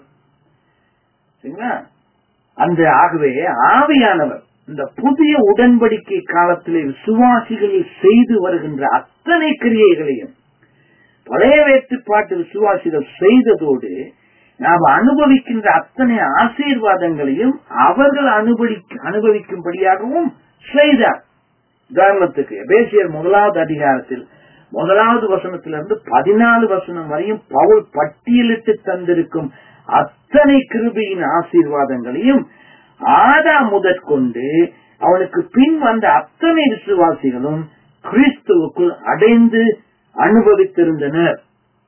Speaker 1: சரிங்களா அந்த ஆகவே ஆவியானவர் இந்த புதிய உடன்படிக்கை காலத்திலே விசுவாசிகளில் செய்து வருகின்ற அத்தனை கிரியைகளையும் பழைய வேற்றுப்பாட்டு விசுவாசிகள் செய்ததோடு நாம் அனுபவிக்கின்ற அத்தனை ஆசீர்வாதங்களையும் அவர்கள் அனுபவி அனுபவிக்கும்படியாகவும் செய்தார் உதாரணத்துக்கு எபேசியர் முதலாவது அதிகாரத்தில் முதலாவது வசனத்திலிருந்து பதினாலு வசனம் வரையும் பவுல் பட்டியலிட்டு தந்திருக்கும் அத்தனை கிருபையின் ஆசீர்வாதங்களையும் ஆதா முதற்கொண்டு அவனுக்கு பின் வந்த அத்தனை விசுவாசிகளும் கிறிஸ்துவுக்குள் அடைந்து அனுபவித்திருந்தனர்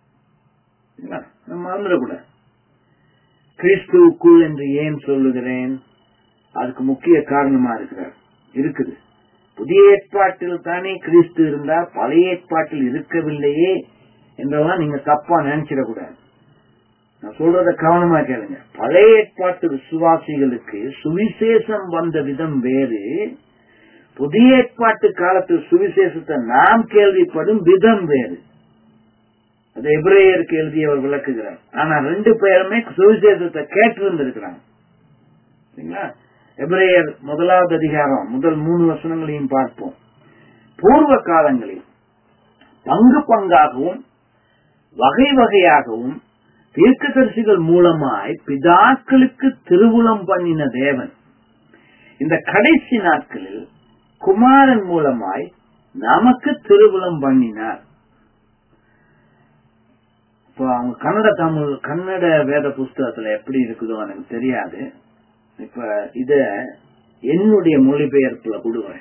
Speaker 1: என்ன? நம்ம மறந்துடக்கூடாது கிறிஸ்துவுக்குள் என்று ஏன் சொல்லுகிறேன் அதுக்கு முக்கிய காரணமா இருக்கிறார் இருக்குது புதிய ஏற்பாட்டில் தானே கிறிஸ்து இருந்தார் பழைய ஏற்பாட்டில் இருக்கவில்லையே என்றெல்லாம் நீங்க தப்பா நினைச்சிடக்கூடாது நான் சொல்றத கவனமா கேளுங்க பழைய ஏற்பாட்டு விசுவாசிகளுக்கு சுவிசேஷம் வந்த விதம் வேறு புதிய ஏற்பாட்டு காலத்து சுவிசேஷத்தை நாம் கேள்விப்படும் விதம் வேறு அது எபிரேயருக்கு எழுதி அவர் விளக்குகிறார் ஆனா ரெண்டு பேருமே சுவிசேஷத்தை கேட்டிருந்திருக்கிறாங்க சரிங்களா எபிரேயர் முதலாவது அதிகாரம் முதல் மூணு வசனங்களையும் பார்ப்போம் பூர்வ காலங்களில் பங்கு பங்காகவும் வகை வகையாகவும் தீர்க்கதரிசிகள் மூலமாய் பிதாக்களுக்கு திருவுளம் பண்ணின தேவன் இந்த கடைசி நாட்களில் குமாரன் மூலமாய் நமக்கு திருவுளம் பண்ணினார் இப்போ அவங்க கன்னட தமிழ் கன்னட வேத புஸ்தகத்துல எப்படி இருக்குதோ எனக்கு தெரியாது இப்ப இத என்னுடைய மொழிபெயர்ப்புல கொடுக்குறேன்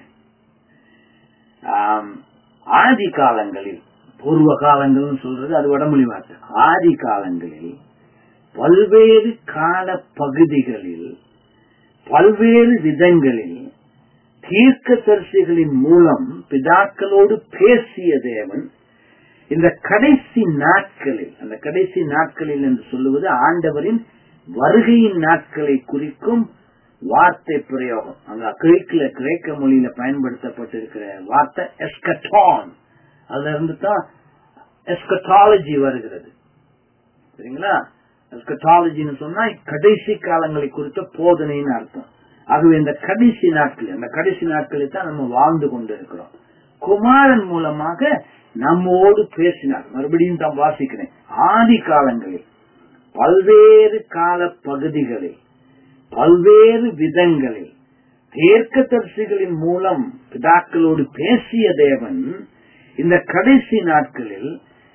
Speaker 1: ஆம், ஆதி காலங்களில் பூர்வ காலங்கள்னு சொல்றது அது வடமொழி வார்த்தை ஆதி காலங்களில் பல்வேறு கால பகுதிகளில் பல்வேறு விதங்களில் தீர்க்கதரிசிகளின் மூலம் பிதாக்களோடு பேசிய தேவன் இந்த கடைசி நாட்களில் அந்த கடைசி நாட்களில் என்று சொல்லுவது ஆண்டவரின் வருகையின் நாட்களை குறிக்கும் வார்த்தை பிரயோகம் அங்க கிரேக்கில கிரேக்க மொழியில பயன்படுத்தப்பட்டிருக்கிற வார்த்தை எஸ்கட்டான் அதுல இருந்து தான் எஸ்கட்டாலஜி வருகிறது சரிங்களா எஸ்கட்டாலஜின்னு சொன்னா கடைசி காலங்களை குறித்த போதனைன்னு அர்த்தம் ஆகவே இந்த கடைசி நாட்கள் அந்த கடைசி நாட்களில் தான் நம்ம வாழ்ந்து கொண்டிருக்கிறோம் குமாரன் மூலமாக நம்மோடு பேசினார் மறுபடியும் தான் வாசிக்கிறேன் ஆதி காலங்களில் பல்வேறு கால பகுதிகளில் பல்வேறு விதங்களில் தீர்க்கதரிசிகளின் மூலம் பிதாக்களோடு பேசிய தேவன் இந்த கடைசி நாட்களில்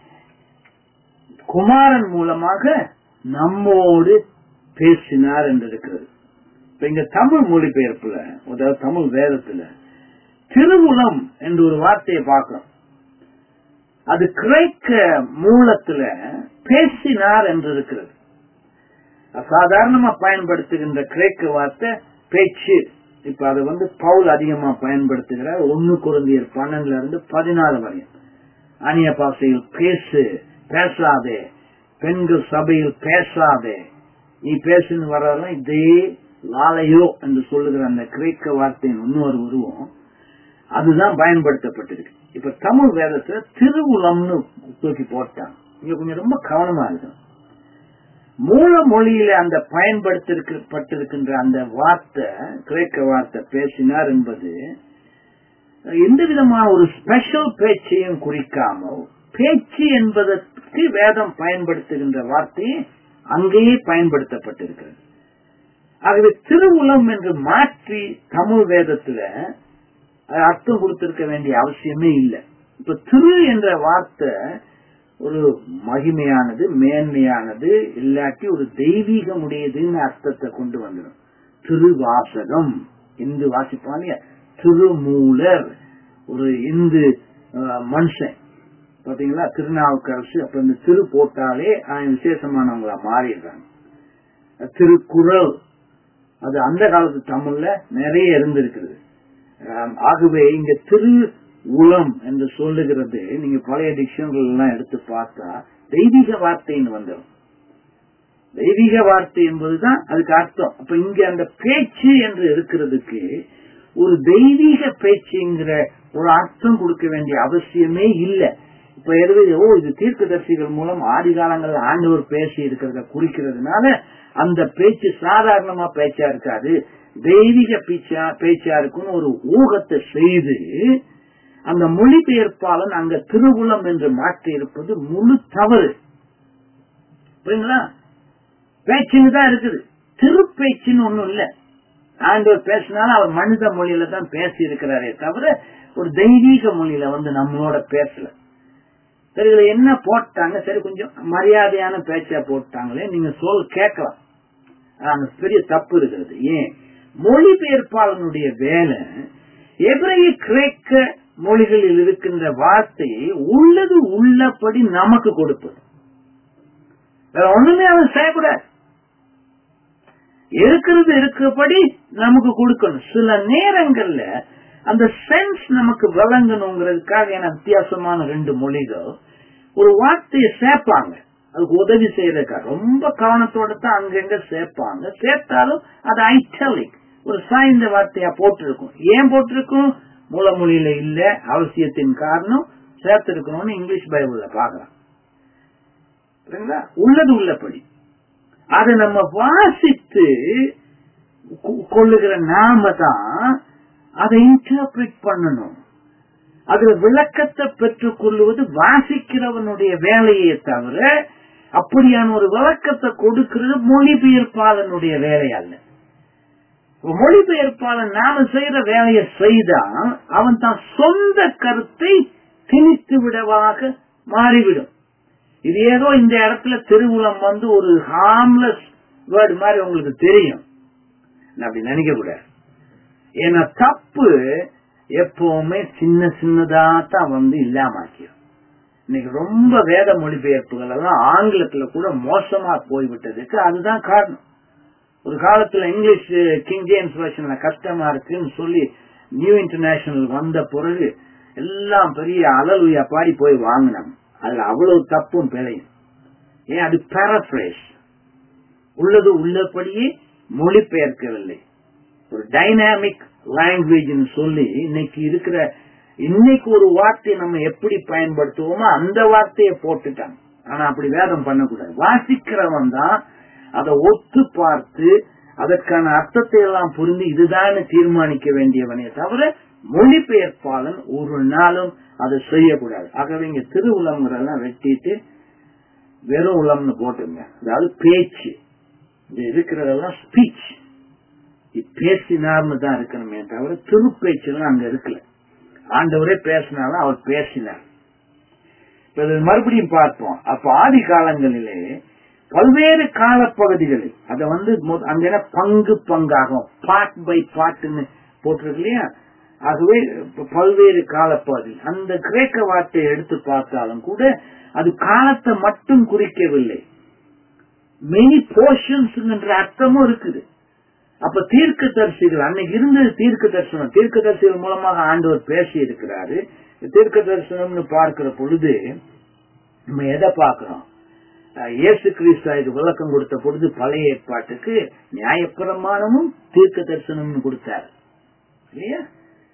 Speaker 1: குமாரன் மூலமாக நம்மோடு பேசினார் என்று இருக்கிறது இப்ப இங்க தமிழ் மொழிபெயர்ப்புல அதாவது தமிழ் வேதத்துல திருவுளம் என்று ஒரு வார்த்தையை பார்க்கிறோம் அது கிரேக்க மூலத்துல பேசினார் என்று இருக்கிறது சாதாரணமா பயன்படுத்துகின்ற கிரேக்க வார்த்தை பேச்சு இப்ப அதை வந்து பவுல் அதிகமா பயன்படுத்துகிறார் ஒன்னு குழந்தையர் பன்னெண்டுல இருந்து பதினாலு வரையும் அந்நிய பாசையில் பேசு பேசாதே பெண்கள் சபையில் பேசாதே நீ பேசுன்னு வர்றதெல்லாம் இதே லாலையோ என்று சொல்லுகிற அந்த கிரேக்க வார்த்தையின் இன்னொரு உருவம் அதுதான் பயன்படுத்தப்பட்டிருக்கு இப்ப தமிழ் வேதத்துல திருவுளம்னு தூக்கி போட்டாங்க இங்க கொஞ்சம் ரொம்ப கவனமா இருக்கும் மூல மொழியில அந்த பயன்படுத்தப்பட்டிருக்கின்ற அந்த வார்த்தை கிரேக்க வார்த்தை பேசினார் என்பது எந்த விதமான ஒரு ஸ்பெஷல் பேச்சையும் குறிக்காமல் பேச்சு என்பதற்கு வேதம் பயன்படுத்துகின்ற வார்த்தையை அங்கேயே பயன்படுத்தப்பட்டிருக்கிறது ஆகவே திருவுளம் என்று மாற்றி தமிழ் வேதத்துல அர்த்தம் கொடுத்திருக்க வேண்டிய அவசியமே இல்லை இப்ப திரு என்ற வார்த்தை ஒரு மகிமையானது மேன்மையானது இல்லாட்டி ஒரு தெய்வீகமுடையதுன்னு அர்த்தத்தை கொண்டு வந்துடும் திருவாசகம் இந்து வாசிப்பாங்க திருமூலர் ஒரு இந்து மனுஷன் பாத்தீங்களா திருநாவுக்கரசு அப்ப இந்த திரு போட்டாலே விசேஷமானவங்களா மாறிடுறாங்க திருக்குறள் அது அந்த காலத்து தமிழ்ல நிறைய இருந்திருக்கிறது ஆகவே இங்க திரு உளம் என்று சொல்லுகிறது நீங்க பழைய டிக்ஷனரி எல்லாம் எடுத்து பார்த்தா தெய்வீக வார்த்தைன்னு வந்துடும் தெய்வீக வார்த்தை என்பதுதான் அதுக்கு அர்த்தம் அப்ப இங்க அந்த பேச்சு என்று இருக்கிறதுக்கு ஒரு தெய்வீக பேச்சுங்கிற ஒரு அர்த்தம் கொடுக்க வேண்டிய அவசியமே இல்லை இப்ப எழுதி ஓ இது தீர்க்கதரிசிகள் மூலம் ஆதி காலங்களில் ஆண்டவர் பேசி இருக்கிறத குறிக்கிறதுனால அந்த பேச்சு சாதாரணமா பேச்சா இருக்காது தெய்வீக பேச்சா பேச்சா இருக்குன்னு ஒரு ஊகத்தை செய்து அந்த மொழிபெயர்ப்பாளன் அங்க திருவுளம் என்று மாற்றி இருப்பது முழு தவறு புரியுங்களா பேச்சுன்னு தான் இருக்குது திருப்பேச்சுன்னு ஒண்ணும் இல்ல ஆண்டவர் பேசினாலும் அவர் மனித மொழியில தான் பேசி இருக்கிறாரே தவிர ஒரு தெய்வீக மொழியில வந்து நம்மளோட பேசல சரி இதுல என்ன போட்டாங்க சரி கொஞ்சம் மரியாதையான பேச்சா போட்டாங்களே நீங்க சொல் கேட்கலாம் அந்த பெரிய தப்பு இருக்கிறது ஏன் மொழிபெயர்ப்பாளனுடைய வேலை எபிரைய கிரேக்க மொழிகளில் இருக்கின்ற வார்த்தையை உள்ளது உள்ளபடி நமக்கு கொடுப்பது வேற ஒண்ணுமே அவன் செய்யக்கூடாது இருக்கிறது இருக்கிறபடி நமக்கு கொடுக்கணும் சில நேரங்கள்ல அந்த சென்ஸ் நமக்கு விளங்கணுங்கிறதுக்காக என வித்தியாசமான ரெண்டு மொழிகள் ஒரு வார்த்தையை சேர்ப்பாங்க அதுக்கு உதவி செய்யறதுக்காக ரொம்ப கவனத்தோட தான் அங்கங்க சேர்ப்பாங்க சேர்த்தாலும் அது ஐட்டலிக் ஒரு சாய்ந்த வார்த்தையா போட்டிருக்கும் ஏன் போட்டிருக்கும் மூலமொழியில இல்ல அவசியத்தின் காரணம் சேர்த்திருக்கணும்னு இங்கிலீஷ் பைபிள்ல பாக்கலாம் உள்ளது உள்ளபடி அதை நம்ம வாசித்து கொள்ளுகிற நாம தான் அதை இன்டர்பிரிட் பண்ணணும் அதுல விளக்கத்தை பெற்றுக் கொள்ளுவது வாசிக்கிறவனுடைய வேலையே தவிர அப்படியான ஒரு விளக்கத்தை கொடுக்கிறது மொழிபெயர்ப்பாளனுடைய வேலை அல்ல மொழிபெயர்ப்பாளன் நாம செய்யற வேலையை செய்தா அவன் தான் சொந்த கருத்தை திணித்து விடவாக மாறிவிடும் இது ஏதோ இந்த இடத்துல திருவுளம் வந்து ஒரு ஹார்ம்லெஸ் வேர்டு மாதிரி உங்களுக்கு தெரியும் அப்படி நினைக்க கூடாது ஏன்னா தப்பு எப்பவுமே சின்ன சின்னதா தான் வந்து இல்லாமக்கியும் இன்னைக்கு ரொம்ப வேத மொழிபெயர்ப்புகள் எல்லாம் ஆங்கிலத்துல கூட மோசமா போய்விட்டதுக்கு அதுதான் காரணம் ஒரு காலத்துல இங்கிலீஷ் கிங் ஜேம்ஸ் வெர்ஷன்ல கஷ்டமா இருக்குன்னு சொல்லி நியூ இன்டர்நேஷனல் வந்த பிறகு எல்லாம் பெரிய அலலுயா பாடி போய் வாங்கினாங்க அதுல அவ்வளவு தப்பும் பிழையும் ஏன் அது பேரப்ரேஸ் உள்ளது உள்ளபடியே மொழிபெயர்க்கவில்லை ஒரு டைனாமிக் லாங்குவேஜ் சொல்லி இன்னைக்கு இருக்கிற இன்னைக்கு ஒரு வார்த்தையை நம்ம எப்படி பயன்படுத்துவோமோ அந்த வார்த்தையை போட்டுட்டாங்க ஆனா அப்படி வேதம் பண்ணக்கூடாது வாசிக்கிறவன் தான் அதை ஒத்து பார்த்து அதற்கான அர்த்தத்தை எல்லாம் புரிந்து இதுதான் தீர்மானிக்க வேண்டியவனே தவிர மொழிபெயர்ப்பாளன் ஒரு நாளும் அதை செய்யக்கூடாது ஆகவே இங்க திருவுளங்கிறதெல்லாம் வெட்டிட்டு வெறும் உளம்னு போட்டுங்க அதாவது பேச்சு இது இருக்கிறதெல்லாம் ஸ்பீச் பேசினார்னு தான் இருக்கணுமே தவிர திருப்பேச்செல்லாம் அங்க இருக்கல ஆண்டவரே பேசினாலும் அவர் பேசினார் மறுபடியும் பார்ப்போம் அப்ப ஆதி காலங்களிலே பல்வேறு காலப்பகுதிகளில் அத வந்து அங்க என்ன பங்கு பங்காகும் பாட் பை பாட்டுன்னு போட்டிருக்கு இல்லையா ஆகவே பல்வேறு காலப்பகுதி அந்த கிரேக்க வார்த்தையை எடுத்து பார்த்தாலும் கூட அது காலத்தை மட்டும் குறிக்கவில்லை மெனி போர்ஷன்ஸ் அர்த்தமும் இருக்குது அப்ப தீர்க்க தரிசிகள் அன்னைக்கு இருந்தது தீர்க்க தரிசனம் தீர்க்க தரிசிகள் மூலமாக ஆண்டவர் பேசி இருக்கிறாரு தீர்க்க தரிசனம்னு பார்க்கிற பொழுது நம்ம எதை பார்க்கிறோம் அஹ், இயேசு கிறிஸ்து இதுக்கு விளக்கம் கொடுத்த பொழுது பழைய ஏற்பாட்டுக்கு நியாயப்பிரமாணமும் தீர்க்க தரிசனமும் கொடுத்தார் இல்லையா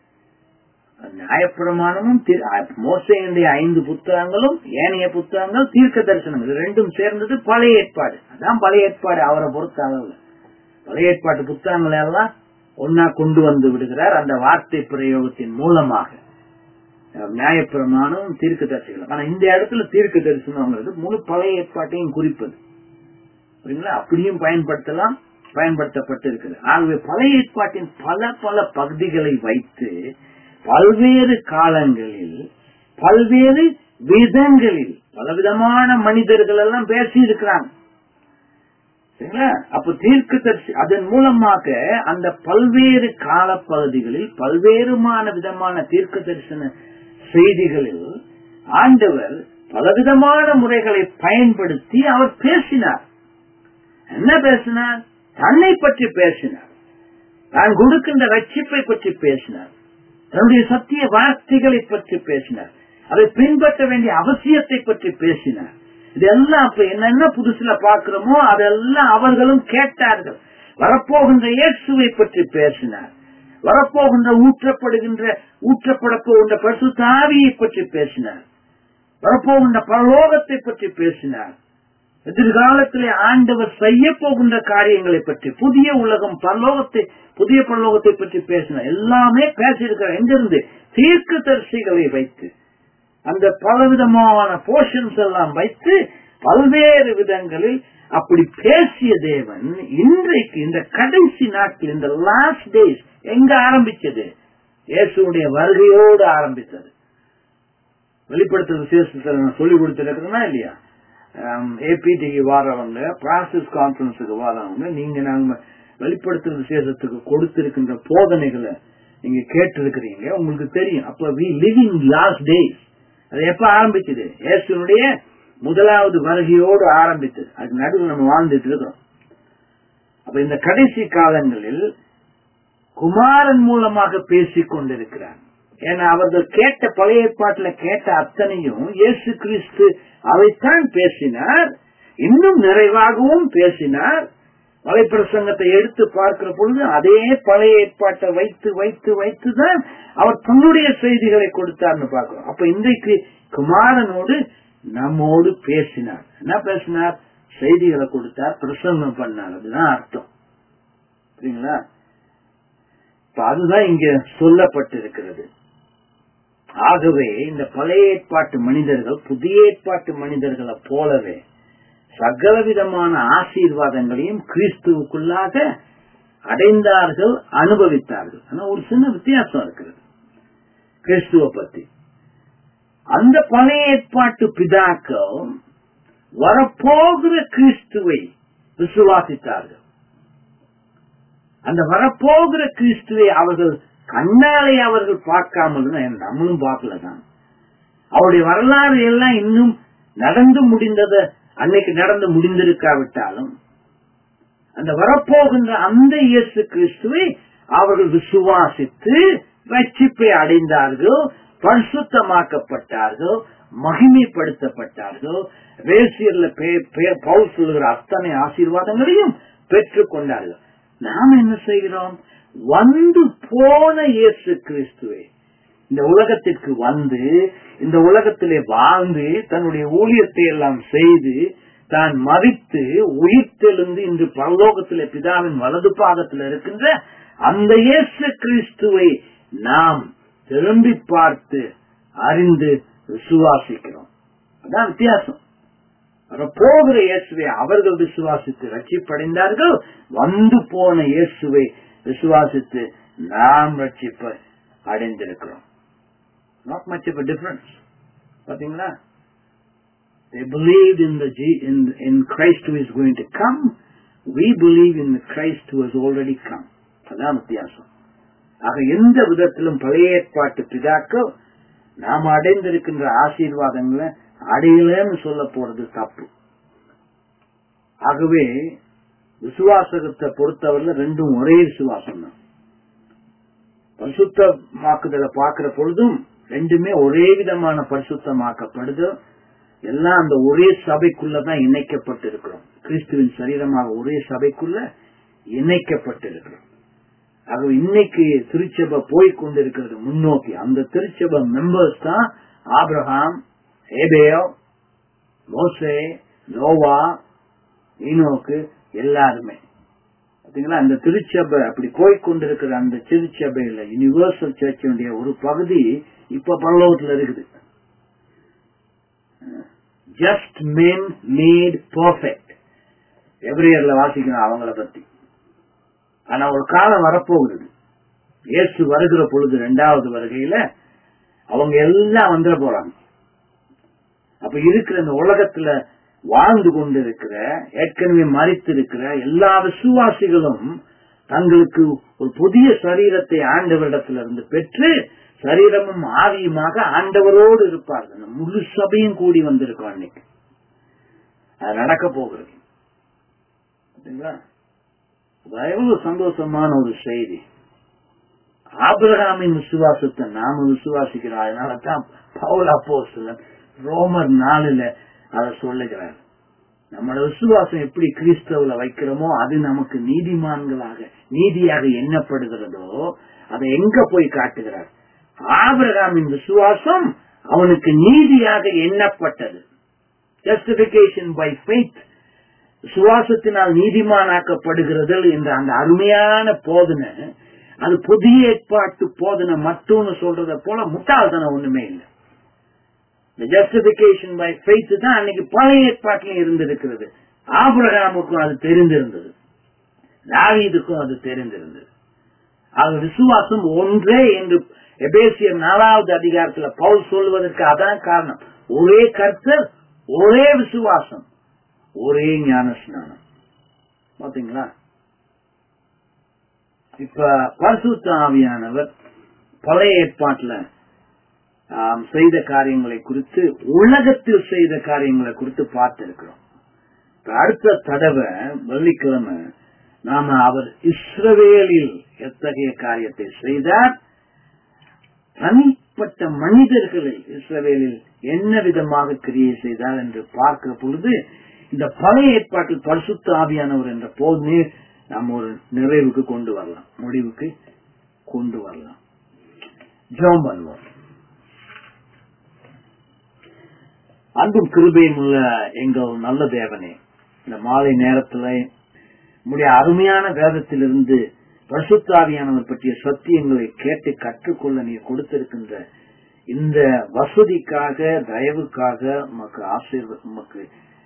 Speaker 1: நியாயப்பிரமாணமும் தீர்- அஹ், மோசேயினுடைய ஐந்து புத்தகங்களும் ஏனைய புத்தகங்கள் தீர்க்க தரிசனம் இது ரெண்டும் சேர்ந்தது பழைய ஏற்பாடு அதான் பழைய ஏற்பாடு அவரை பொறுத்த அளவுல பழைய ஏற்பாட்டு புத்தகங்களை எல்லாம் ஒன்னா கொண்டு வந்து விடுகிறார் அந்த வார்த்தை பிரயோகத்தின் மூலமாக அஹ், நியாயப்பிரமாணம் தீர்க்க தரிசனம் ஆனா இந்த இடத்துல தீர்க்க தரிசனம்ங்கிறது முழு பழைய ஏற்பாட்டையும் குறிப்பது சரிங்களா அப்படியும் பயன்படுத்தலாம் பயன்படுத்தப்பட்டு இருக்குது ஆகவே பழைய ஏற்பாட்டின் பல பல பகுதிகளை வைத்து பல்வேறு காலங்களில் பல்வேறு விதங்களில் பலவிதமான மனிதர்கள் எல்லாம் பேசி இருக்கிறாங்க சரிங்களா அப்ப தீர்க்க தரிசி அதன் மூலமாக அந்த பல்வேறு காலப்பகுதிகளில் பல்வேறுமான விதமான தீர்க்க தரிசன செய்திகளில் ஆண்டவர் பலவிதமான முறைகளை பயன்படுத்தி அவர் பேசினார் என்ன பேசினார் தன்னை பற்றி பேசினார் தான் கொடுக்கின்ற ரட்சிப்பை பற்றி பேசினார் தன்னுடைய சத்திய வார்த்தைகளை பற்றி பேசினார் அதை பின்பற்ற வேண்டிய அவசியத்தை பற்றி பேசினார் இதெல்லாம் அப்ப என்னென்ன புதுசுல பார்க்கிறோமோ அதெல்லாம் அவர்களும் கேட்டார்கள் வரப்போகின்ற இயேசுவை பற்றி பேசினார் வரப்போகின்ற ஊற்றப்படுகின்ற ஊற்றப்பட போகின்ற பரிசுத்தாவியை பற்றி பேசினார் வரப்போகின்ற பரலோகத்தை பற்றி பேசினார் எதிர்காலத்திலே ஆண்டவர் செய்ய போகின்ற காரியங்களை பற்றி புதிய உலகம் பரலோகத்தை புதிய பரலோகத்தை பற்றி பேசினார் எல்லாமே பேசியிருக்கிறார் எங்கிருந்து தீர்க்க தரிசிகளை வைத்து அந்த பலவிதமான போர்ஷன்ஸ் எல்லாம் வைத்து பல்வேறு விதங்களில் அப்படி பேசிய தேவன் இன்றைக்கு இந்த கடைசி நாட்கள் இந்த லாஸ்ட் டேஸ் எங்க ஆரம்பிச்சது இயேசுடைய வருகையோடு ஆரம்பித்தது வெளிப்படுத்துற விசேஷத்தை நான் சொல்லி கொடுத்திருக்கிறேன்னா இல்லையா ஏபிடிக்கு வாரவங்க ப்ராசஸ் கான்பரன்ஸுக்கு வாரவங்க நீங்க நாங்க வெளிப்படுத்துற விசேஷத்துக்கு கொடுத்திருக்கின்ற போதனைகளை நீங்க கேட்டிருக்கிறீங்க உங்களுக்கு தெரியும் அப்ப வி லிவிங் லாஸ்ட் டேஸ் அது எப்ப ஆரம்பிச்சது இயேசுனுடைய முதலாவது வருகையோடு ஆரம்பித்தது அது நடுவில் நம்ம வாழ்ந்துட்டு இருக்கிறோம் அப்ப இந்த கடைசி காலங்களில் குமாரன் மூலமாக பேசிக் கொண்டிருக்கிறார் ஏன்னா அவர்கள் கேட்ட பழைய ஏற்பாட்டுல கேட்ட அத்தனையும் இயேசு கிறிஸ்து அதைத்தான் பேசினார் இன்னும் நிறைவாகவும் பேசினார் மலைப்பிரசங்கத்தை எடுத்து பார்க்கிற பொழுது அதே பழைய ஏற்பாட்டை வைத்து வைத்து வைத்துதான் அவர் தன்னுடைய செய்திகளை கொடுத்தார்னு பார்க்கிறோம் அப்ப இன்றைக்கு குமாரனோடு நம்மோடு பேசினார் என்ன பேசினார் செய்திகளை கொடுத்தார் பிரசங்கம் பண்ணார் அதுதான் அர்த்தம் சரிங்களா இப்ப அதுதான் இங்க சொல்லப்பட்டிருக்கிறது ஆகவே இந்த பழைய ஏற்பாட்டு மனிதர்கள் புதிய ஏற்பாட்டு மனிதர்களை போலவே சகலவிதமான ஆசீர்வாதங்களையும் கிறிஸ்துவுக்குள்ளாக அடைந்தார்கள் அனுபவித்தார்கள் ஆனா ஒரு சின்ன வித்தியாசம் இருக்கிறது கிறிஸ்துவ பத்தி அந்த பழைய ஏற்பாட்டு பிதாக்கள் வரப்போகிற கிறிஸ்துவை விசுவாசித்தார்கள் அந்த வரப்போகிற கிறிஸ்துவை அவர்கள் கண்ணாலே அவர்கள் பார்க்காமல் நம்மளும் பார்க்கலதான் அவருடைய வரலாறு எல்லாம் இன்னும் நடந்து முடிந்தத அன்னைக்கு நடந்து முடிந்திருக்காவிட்டாலும் அந்த வரப்போகின்ற அந்த இயேசு கிறிஸ்துவை அவர்கள் விசுவாசித்து ரட்சிப்பை அடைந்தார்கள் பரிசுத்தமாக்கப்பட்டார்கள் மகிமைப்படுத்தப்பட்டார்கள் வேசியர்ல பவுல் சொல்லுகிற அத்தனை ஆசீர்வாதங்களையும் பெற்றுக் கொண்டார்கள் நாம் என்ன செய்கிறோம் வந்து போன இயேசு கிறிஸ்துவை இந்த உலகத்திற்கு வந்து இந்த உலகத்திலே வாழ்ந்து தன்னுடைய ஊழியத்தை எல்லாம் செய்து தான் மறித்து உயிர்த்தெழுந்து இன்று பரலோகத்திலே பிதாவின் வலது பாகத்தில் இருக்கின்ற அந்த இயேசு கிறிஸ்துவை நாம் திரும்பி பார்த்து அறிந்து விசுவாசிக்கிறோம் அதான் வித்தியாசம் போகிற இயேசுவை அவர்கள் விசுவாசித்து ரட்சிப்படைந்தார்கள் வந்து போன இயேசுவை விசுவாசித்து நாம் ரட்சிப்ப அடைந்திருக்கிறோம் நாட் மச் ஆஃப் டிஃபரன்ஸ் பாத்தீங்களா They believed in the in, in Christ who is going to come. We believe in the Christ who has already come. அதான் வித்தியாசம் ஆக எந்த விதத்திலும் பழைய ஏற்பாட்டு பிதாக்கள் நாம் அடைந்திருக்கின்ற ஆசீர்வாதங்களை அடையலன்னு சொல்ல போறது தப்பு ஆகவே விசுவாசத்தை பொறுத்தவரையில ரெண்டும் ஒரே விசுவாசம் தான் பரிசுத்தமாக்குதலை பார்க்கிற பொழுதும் ரெண்டுமே ஒரே விதமான பரிசுத்தமாக்கப்படுது எல்லாம் அந்த ஒரே சபைக்குள்ளதான் இணைக்கப்பட்டிருக்கிறோம் கிறிஸ்துவின் சரீரமாக ஒரே சபைக்குள்ள இணைக்கப்பட்டிருக்கிறோம் ஆகவே இன்னைக்கு திருச்சபை போய் கொண்டிருக்கிறது முன்னோக்கி அந்த திருச்சபை மெம்பர்ஸ் தான் ஆப்ரஹாம் ஏபேல் மோசே நோவா ஈனோக்கு எல்லாருமே பாத்தீங்களா அந்த திருச்சபை அப்படி போய்கொண்டிருக்கிற அந்த திருச்சபையில யூனிவர்சல் சர்ச்சினுடைய ஒரு பகுதி இப்ப பரலோகத்துல இருக்குது ஜஸ்ட் men மேட் பர்ஃபெக்ட் எவ்ரியர்ல வாசிக்கணும் அவங்கள பத்தி ஆனா ஒரு காலம் வரப்போகுது இயேசு வருகிற பொழுது இரண்டாவது வருகையில அவங்க எல்லாம் வந்துட போறாங்க அப்ப இருக்கிற இந்த உலகத்துல வாழ்ந்து கொண்டிருக்கிற ஏற்கனவே மறித்திருக்கிற எல்லா விசுவாசிகளும் தங்களுக்கு ஒரு புதிய சரீரத்தை ஆண்டவரிடத்திலிருந்து பெற்று சரீரமும் ஆவியுமாக ஆண்டவரோடு இருப்பார்கள் இந்த முழு சபையும் கூடி வந்திருக்கோம் அன்னைக்கு அது நடக்க போகிறது சரிங்களா? அது எவ்வளவு சந்தோஷமான ஒரு செய்தி ஆபிரகாமின் விசுவாசத்தை நாம விசுவாசிக்கிறோம் அதனால தான் பவுல் அப்போஸ்தலன் ரோமர் நாலுல அதை சொல்லுகிறார் நம்மளோட விசுவாசம் எப்படி கிறிஸ்தவுல வைக்கிறோமோ அது நமக்கு நீதிமான்களாக நீதியாக எண்ணப்படுகிறதோ அதை எங்க போய் காட்டுகிறார் ஆபிரகாமின் விசுவாசம் அவனுக்கு நீதியாக எண்ணப்பட்டது ஜஸ்டிபிகேஷன் பை ஃபெய்த் சுவாசத்தினால் நீதிமானாக்கப்படுகிறது என்ற அந்த அருமையான போதனை அது புதிய ஏற்பாட்டு போதனை மட்டும்னு சொல்றத போல முட்டாள்தனம் ஒண்ணுமே இல்லை இந்த ஜஸ்டிபிகேஷன் பை ஃபெய்த் தான் அன்னைக்கு பழைய ஏற்பாட்டிலும் இருந்திருக்கிறது ஆபிரகாமுக்கும் அது தெரிந்திருந்தது தாவீதுக்கும் அது தெரிந்திருந்தது அது விசுவாசம் ஒன்றே என்று எபேசியர் நாலாவது அதிகாரத்துல பவுல் சொல்வதற்கு அதான் காரணம் ஒரே கர்த்தர் ஒரே விசுவாசம் ஒரே ஞான ஸ்நானம் பாத்தீங்களா இப்ப பரிசுத்த ஆவியானவர் பழைய ஏற்பாட்டுல ஆம், செய்த காரியங்களை குறித்து உலகத்தில் செய்த காரியங்களை குறித்து பார்த்திருக்கிறோம் இப்ப அடுத்த தடவை வெள்ளிக்கிழமை நாம அவர் இஸ்ரவேலில் எத்தகைய காரியத்தை செய்தார் தனிப்பட்ட மனிதர்களில் இஸ்ரவேலில் என்ன விதமாக கிரியை செய்தார் என்று பார்க்கிற பொழுது இந்த பழைய ஏற்பாட்டில் பரிசுத்த ஆவியானவர் என்ற போதுமே நாம் ஒரு நிறைவுக்கு கொண்டு வரலாம் முடிவுக்கு கொண்டு வரலாம் ஜெபம் பண்ணுவோம் அன்பும் கிருபையும் உள்ள எங்கள் நல்ல தேவனே இந்த மாலை நேரத்துல நம்முடைய அருமையான வேதத்திலிருந்து பரிசுத்தாவியானவர் பற்றிய சத்தியங்களை கேட்டு கற்றுக்கொள்ள நீர் கொடுத்திருக்கின்ற இந்த வசதிக்காக தயவுக்காக உமக்கு ஆசீர்வ உமக்கு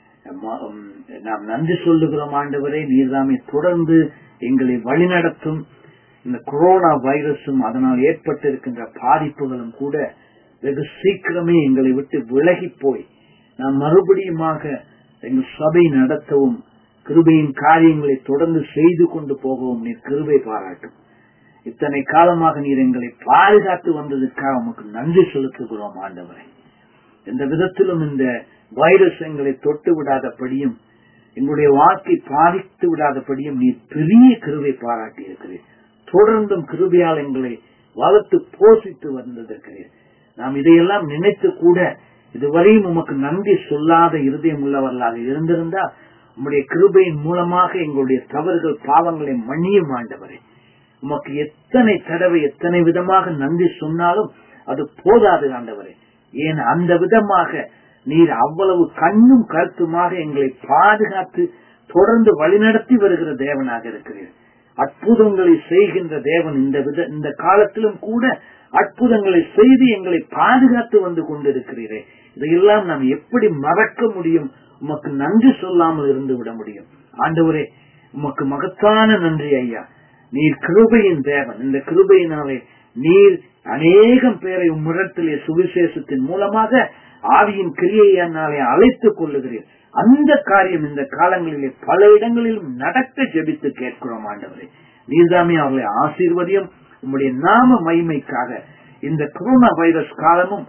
Speaker 1: ம- உம், நாம் நன்றி சொல்லுகிறோம் ஆண்டவரே நீர்தாமே தொடர்ந்து எங்களை வழிநடத்தும் இந்த கொரோனா வைரஸும் அதனால் ஏற்பட்டிருக்கின்ற பாதிப்புகளும் கூட வெகு சீக்கிரமே எங்களை விட்டு விலகி போய் நாம் மறுபடியுமாக எங்கள் சபை நடத்தவும் கிருபையின் காரியங்களை தொடர்ந்து செய்து கொண்டு போகவும் நீர் கிருபை பாராட்டும் இத்தனை காலமாக நீர் எங்களை பாதுகாத்து வந்ததற்காக உமக்கு நன்றி செலுத்துகிறோம் ஆண்டவரை எந்த விதத்திலும் இந்த வைரஸ் எங்களை தொட்டு விடாதபடியும் எங்களுடைய வாழ்க்கை பாதித்து விடாதபடியும் நீர் பெரிய கிருபை பாராட்டி இருக்கிறீர் தொடர்ந்தும் கிருபையால் எங்களை வளர்த்து போஷித்து வந்திருக்கிறீர் நாம் இதையெல்லாம் நினைத்து கூட இதுவரையும் உமக்கு நன்றி சொல்லாத இருதயம் உள்ளவர்களாக இருந்திருந்தால் உம்முடைய கிருபையின் மூலமாக எங்களுடைய தவறுகள் பாவங்களை மன்னியும் ஆண்டவரே உமக்கு எத்தனை தடவை எத்தனை விதமாக நன்றி சொன்னாலும் அது போதாது ஆண்டவரே ஏன் அந்த விதமாக நீர் அவ்வளவு கண்ணும் கருத்துமாக எங்களை பாதுகாத்து தொடர்ந்து வழிநடத்தி வருகிற தேவனாக இருக்கிறீர் அற்புதங்களை செய்கின்ற தேவன் இந்த வித இந்த காலத்திலும் கூட அற்புதங்களை செய்து எங்களை பாதுகாத்து வந்து கொண்டிருக்கிறீரே இதையெல்லாம் நாம் எப்படி மறக்க முடியும் உமக்கு நன்றி சொல்லாமல் இருந்து விட முடியும் ஆண்டவரே உமக்கு மகத்தான நன்றி ஐயா நீர் கிருபையின் தேவன் இந்த கிருபையினாலே நீர் அநேகம் பேரை உம்மிடத்திலே சுவிசேஷத்தின் மூலமாக ஆவியின் கிரியையினாலே அழைத்துக் கொள்ளுகிறீர் அந்த காரியம் இந்த காலங்களிலே பல இடங்களிலும் நடக்க ஜெபித்து கேட்கிறோம் ஆண்டவரே நீர்தாமே அவர்களை ஆசீர்வதியும் உம்முடைய நாம மகிமைக்காக இந்த கொரோனா வைரஸ் காலமும்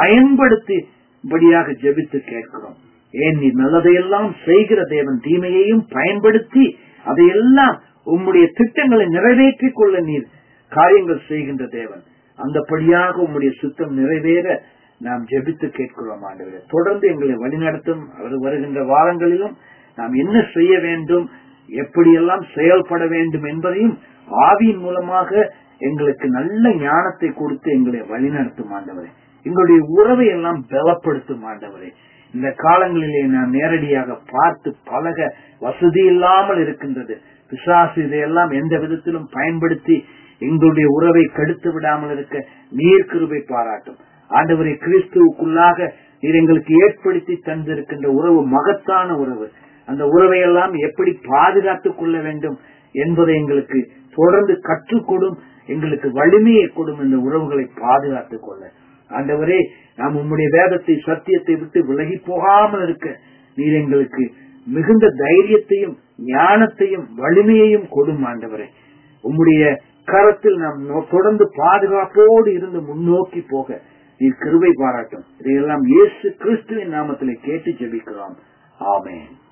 Speaker 1: பயன்படுத்திபடியாக ஜெபித்து கேட்கிறோம் ஏன் நீ நல்லதையெல்லாம் செய்கிற தேவன் தீமையையும் பயன்படுத்தி அதையெல்லாம் உம்முடைய திட்டங்களை நிறைவேற்றிக் கொள்ள நீர் காரியங்கள் செய்கின்ற தேவன் அந்தபடியாக உம்முடைய சுத்தம் நிறைவேற நாம் ஜெபித்து கேட்கிறோம் ஆண்டவரே தொடர்ந்து எங்களை வழிநடத்தும் அவர் வருகின்ற வாரங்களிலும் நாம் என்ன செய்ய வேண்டும் எப்படியெல்லாம் செயல்பட வேண்டும் என்பதையும் ஆவியின் மூலமாக எங்களுக்கு நல்ல ஞானத்தை கொடுத்து எங்களை வழிநடத்தும் ஆண்டவரே எங்களுடைய உறவை எல்லாம் பலப்படுத்தும் ஆண்டவரே இந்த காலங்களிலே நாம் நேரடியாக பார்த்து பழக வசதி இல்லாமல் இருக்கின்றது பிசாசு இதையெல்லாம் எந்த விதத்திலும் பயன்படுத்தி எங்களுடைய உறவை கெடுத்து விடாமல் இருக்க நீர் கிருபை பாராட்டும் ஆண்டவரை கிறிஸ்துவுக்குள்ளாக நீர் எங்களுக்கு ஏற்படுத்தி தந்திருக்கின்ற உறவு மகத்தான உறவு அந்த உறவை எல்லாம் எப்படி பாதுகாத்துக் கொள்ள வேண்டும் என்பதை எங்களுக்கு தொடர்ந்து கற்றுக்கொடும் எங்களுக்கு வலிமையை கொடும் இந்த உறவுகளை பாதுகாத்துக் கொள்ள ஆண்டவரே நாம் உம்முடைய வேதத்தை சத்தியத்தை விட்டு விலகி போகாமல் இருக்க நீர் எங்களுக்கு மிகுந்த தைரியத்தையும் ஞானத்தையும் வலிமையையும் கொடும் ஆண்டவரே உம்முடைய கரத்தில் நாம் நோ- தொடர்ந்து பாதுகாப்போடு இருந்து முன்னோக்கி போக நீர் கிருபை பாராட்டும் இதையெல்லாம் இயேசு கிறிஸ்துவின் நாமத்திலே கேட்டு ஜெபிக்கிறோம் ஆமென்